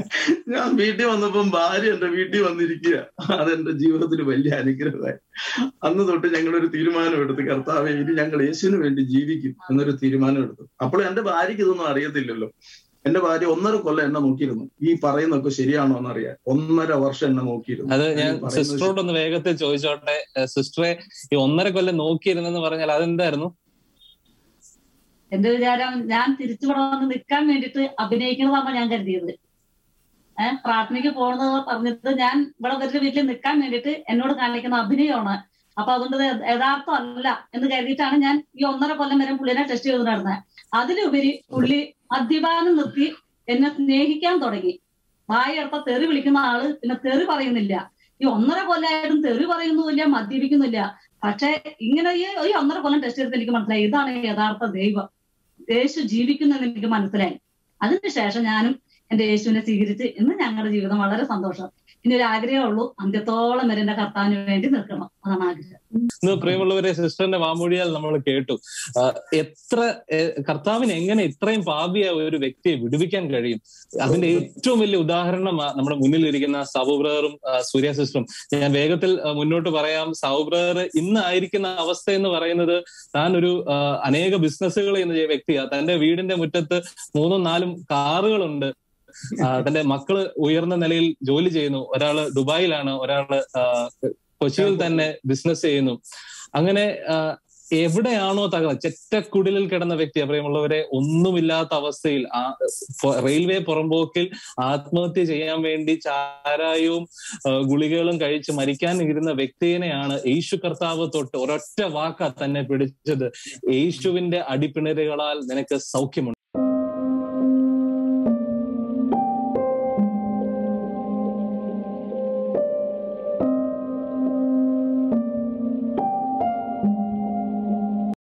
Speaker 2: ഞാൻ വീട്ടിൽ വന്നപ്പം ഭാര്യ എന്റെ വീട്ടിൽ വന്നിരിക്കുക അതെന്റെ ജീവിതത്തിൽ വലിയ അനുഗ്രഹമായി അന്ന് തൊട്ട് ഞങ്ങൾ ഒരു തീരുമാനം എടുത്തു കർത്താവെ ഇനി ഞങ്ങൾ യേശുവിന് വേണ്ടി ജീവിക്കും എന്നൊരു തീരുമാനം എടുത്തു അപ്പോൾ എന്റെ ഭാര്യയ്ക്ക് ഇതൊന്നും അറിയത്തില്ലല്ലോ എന്റെ ഭാര്യ ഒന്നര കൊല്ലം എന്നെ നോക്കിയിരുന്നു ഈ പറയുന്നൊക്കെ ശരിയാണോ എന്നറിയാൻ ഒന്നര വർഷം എന്നെ നോക്കിയിരുന്നു
Speaker 1: അത് ഞാൻ
Speaker 2: ഈ പറയുന്നത്
Speaker 1: സിസ്റ്ററോട് ഒന്ന് വേഗത്തിൽ ചോദിച്ചോട്ടെ ഏഹ് സിസ്റ്ററെ ഈ ഒന്നര കൊല്ലം നോക്കിയിരുന്നെന്ന് പറഞ്ഞാൽ അതെന്തായിരുന്നു
Speaker 3: എന്റെ വിചാരം ഞാൻ തിരിച്ചുവിടെ വന്ന് നിൽക്കാൻ വേണ്ടിയിട്ട് അഭിനയിക്കുന്നതാണ് ഞാൻ കരുതിയത് ഏഹ് പ്രാർത്ഥനയ്ക്ക് പോകണമെന്ന് പറഞ്ഞിട്ട് ഞാൻ ഇവിടെ ഇവരുടെ വീട്ടിൽ നിൽക്കാൻ വേണ്ടിയിട്ട് എന്നോട് കാണിക്കുന്ന അഭിനയമാണ് അപ്പൊ അതുകൊണ്ട് ഇത് യഥാർത്ഥം അല്ല എന്ന് കരുതിയിട്ടാണ് ഞാൻ ഈ ഒന്നര കൊല്ലം വരെ പുള്ളിനെ ടെസ്റ്റ് ചെയ്ത് നടന്നത് അതിലുപരി പുള്ളി മദ്യപാനം നിർത്തി എന്നെ സ്നേഹിക്കാൻ തുടങ്ങി വായെടുത്ത തെറി വിളിക്കുന്ന ആള് പിന്നെ തെറി പറയുന്നില്ല ഈ ഒന്നര കൊല്ലമായിട്ടും തെറി പറയുന്നുമില്ല മദ്യപിക്കുന്നില്ല പക്ഷെ ഇങ്ങനെ ഈ ഈ ഒന്നര കൊല്ലം ടെസ്റ്റ് ചെയ്തിട്ട് എനിക്ക് മനസ്സിലായി ഇതാണ് യഥാർത്ഥ ദൈവം യേശു ജീവിക്കുന്നെന്ന് എനിക്ക് മനസ്സിലായി അതിനുശേഷം ഞാനും എന്റെ യേശുവിനെ സ്വീകരിച്ച് ഇന്ന് ഞങ്ങളുടെ ജീവിതം വളരെ സന്തോഷം ഇനി ഒരു ആഗ്രഹമേ ഉള്ളൂ അന്ത്യത്തോളം വരെ എന്റെ കർത്താവിന് വേണ്ടി നിൽക്കണം അതാണ് ആഗ്രഹം
Speaker 1: ഇന്ന് പ്രിയമുള്ളവരെ സിസ്റ്ററിന്റെ വാമൊഴിയാൽ നമ്മൾ കേട്ടു ആ, എത്ര ഏഹ്, കർത്താവിന് എങ്ങനെ ഇത്രയും പാപിയായ ഒരു വ്യക്തിയെ വിടുവിക്കാൻ കഴിയും അതിന്റെ ഏറ്റവും വലിയ ഉദാഹരണം ആ, നമ്മുടെ മുന്നിൽ ഇരിക്കുന്ന സാബു ബ്രദറും ആ, സൂര്യ സിസ്റ്ററും ഞാൻ വേഗത്തിൽ ആ, മുന്നോട്ട് പറയാം സാബു ബ്രദർ ഇന്ന് ആയിരിക്കുന്ന അവസ്ഥ എന്ന് പറയുന്നത് താൻ ഒരു ആ, അനേക ബിസിനസ്സുകൾ ചെയ്യുന്ന വ്യക്തിയാണ് തന്റെ വീടിന്റെ മുറ്റത്ത് മൂന്നും നാലും കാറുകളുണ്ട് ആ, തന്റെ മക്കള് ഉയർന്ന നിലയിൽ ജോലി ചെയ്യുന്നു ഒരാള് ദുബായിലാണ് ഒരാള് ആ, കൊച്ചിയിൽ തന്നെ ബിസിനസ് ചെയ്യുന്നു അങ്ങനെ ആ, എവിടെയാണോ തകർന്നത് ചെറ്റക്കുടിലിൽ കിടന്ന വ്യക്തി പ്രിയമുള്ളവരെ ഒന്നുമില്ലാത്ത അവസ്ഥയിൽ ആ ഫ- റെയിൽവേ പുറമ്പോക്കിൽ ആത്മഹത്യ ചെയ്യാൻ വേണ്ടി ചാരായവും ആ, ഗുളികകളും കഴിച്ച് മരിക്കാൻ ഇരുന്ന വ്യക്തിയെയാണ് യേശു കർത്താവ് തൊട്ട് ഒരൊറ്റ വാക്ക തന്നെ പിടിച്ചത് യേശുവിന്റെ അടിപ്പിണരുകളാൽ നിനക്ക് സൗഖ്യമുണ്ട്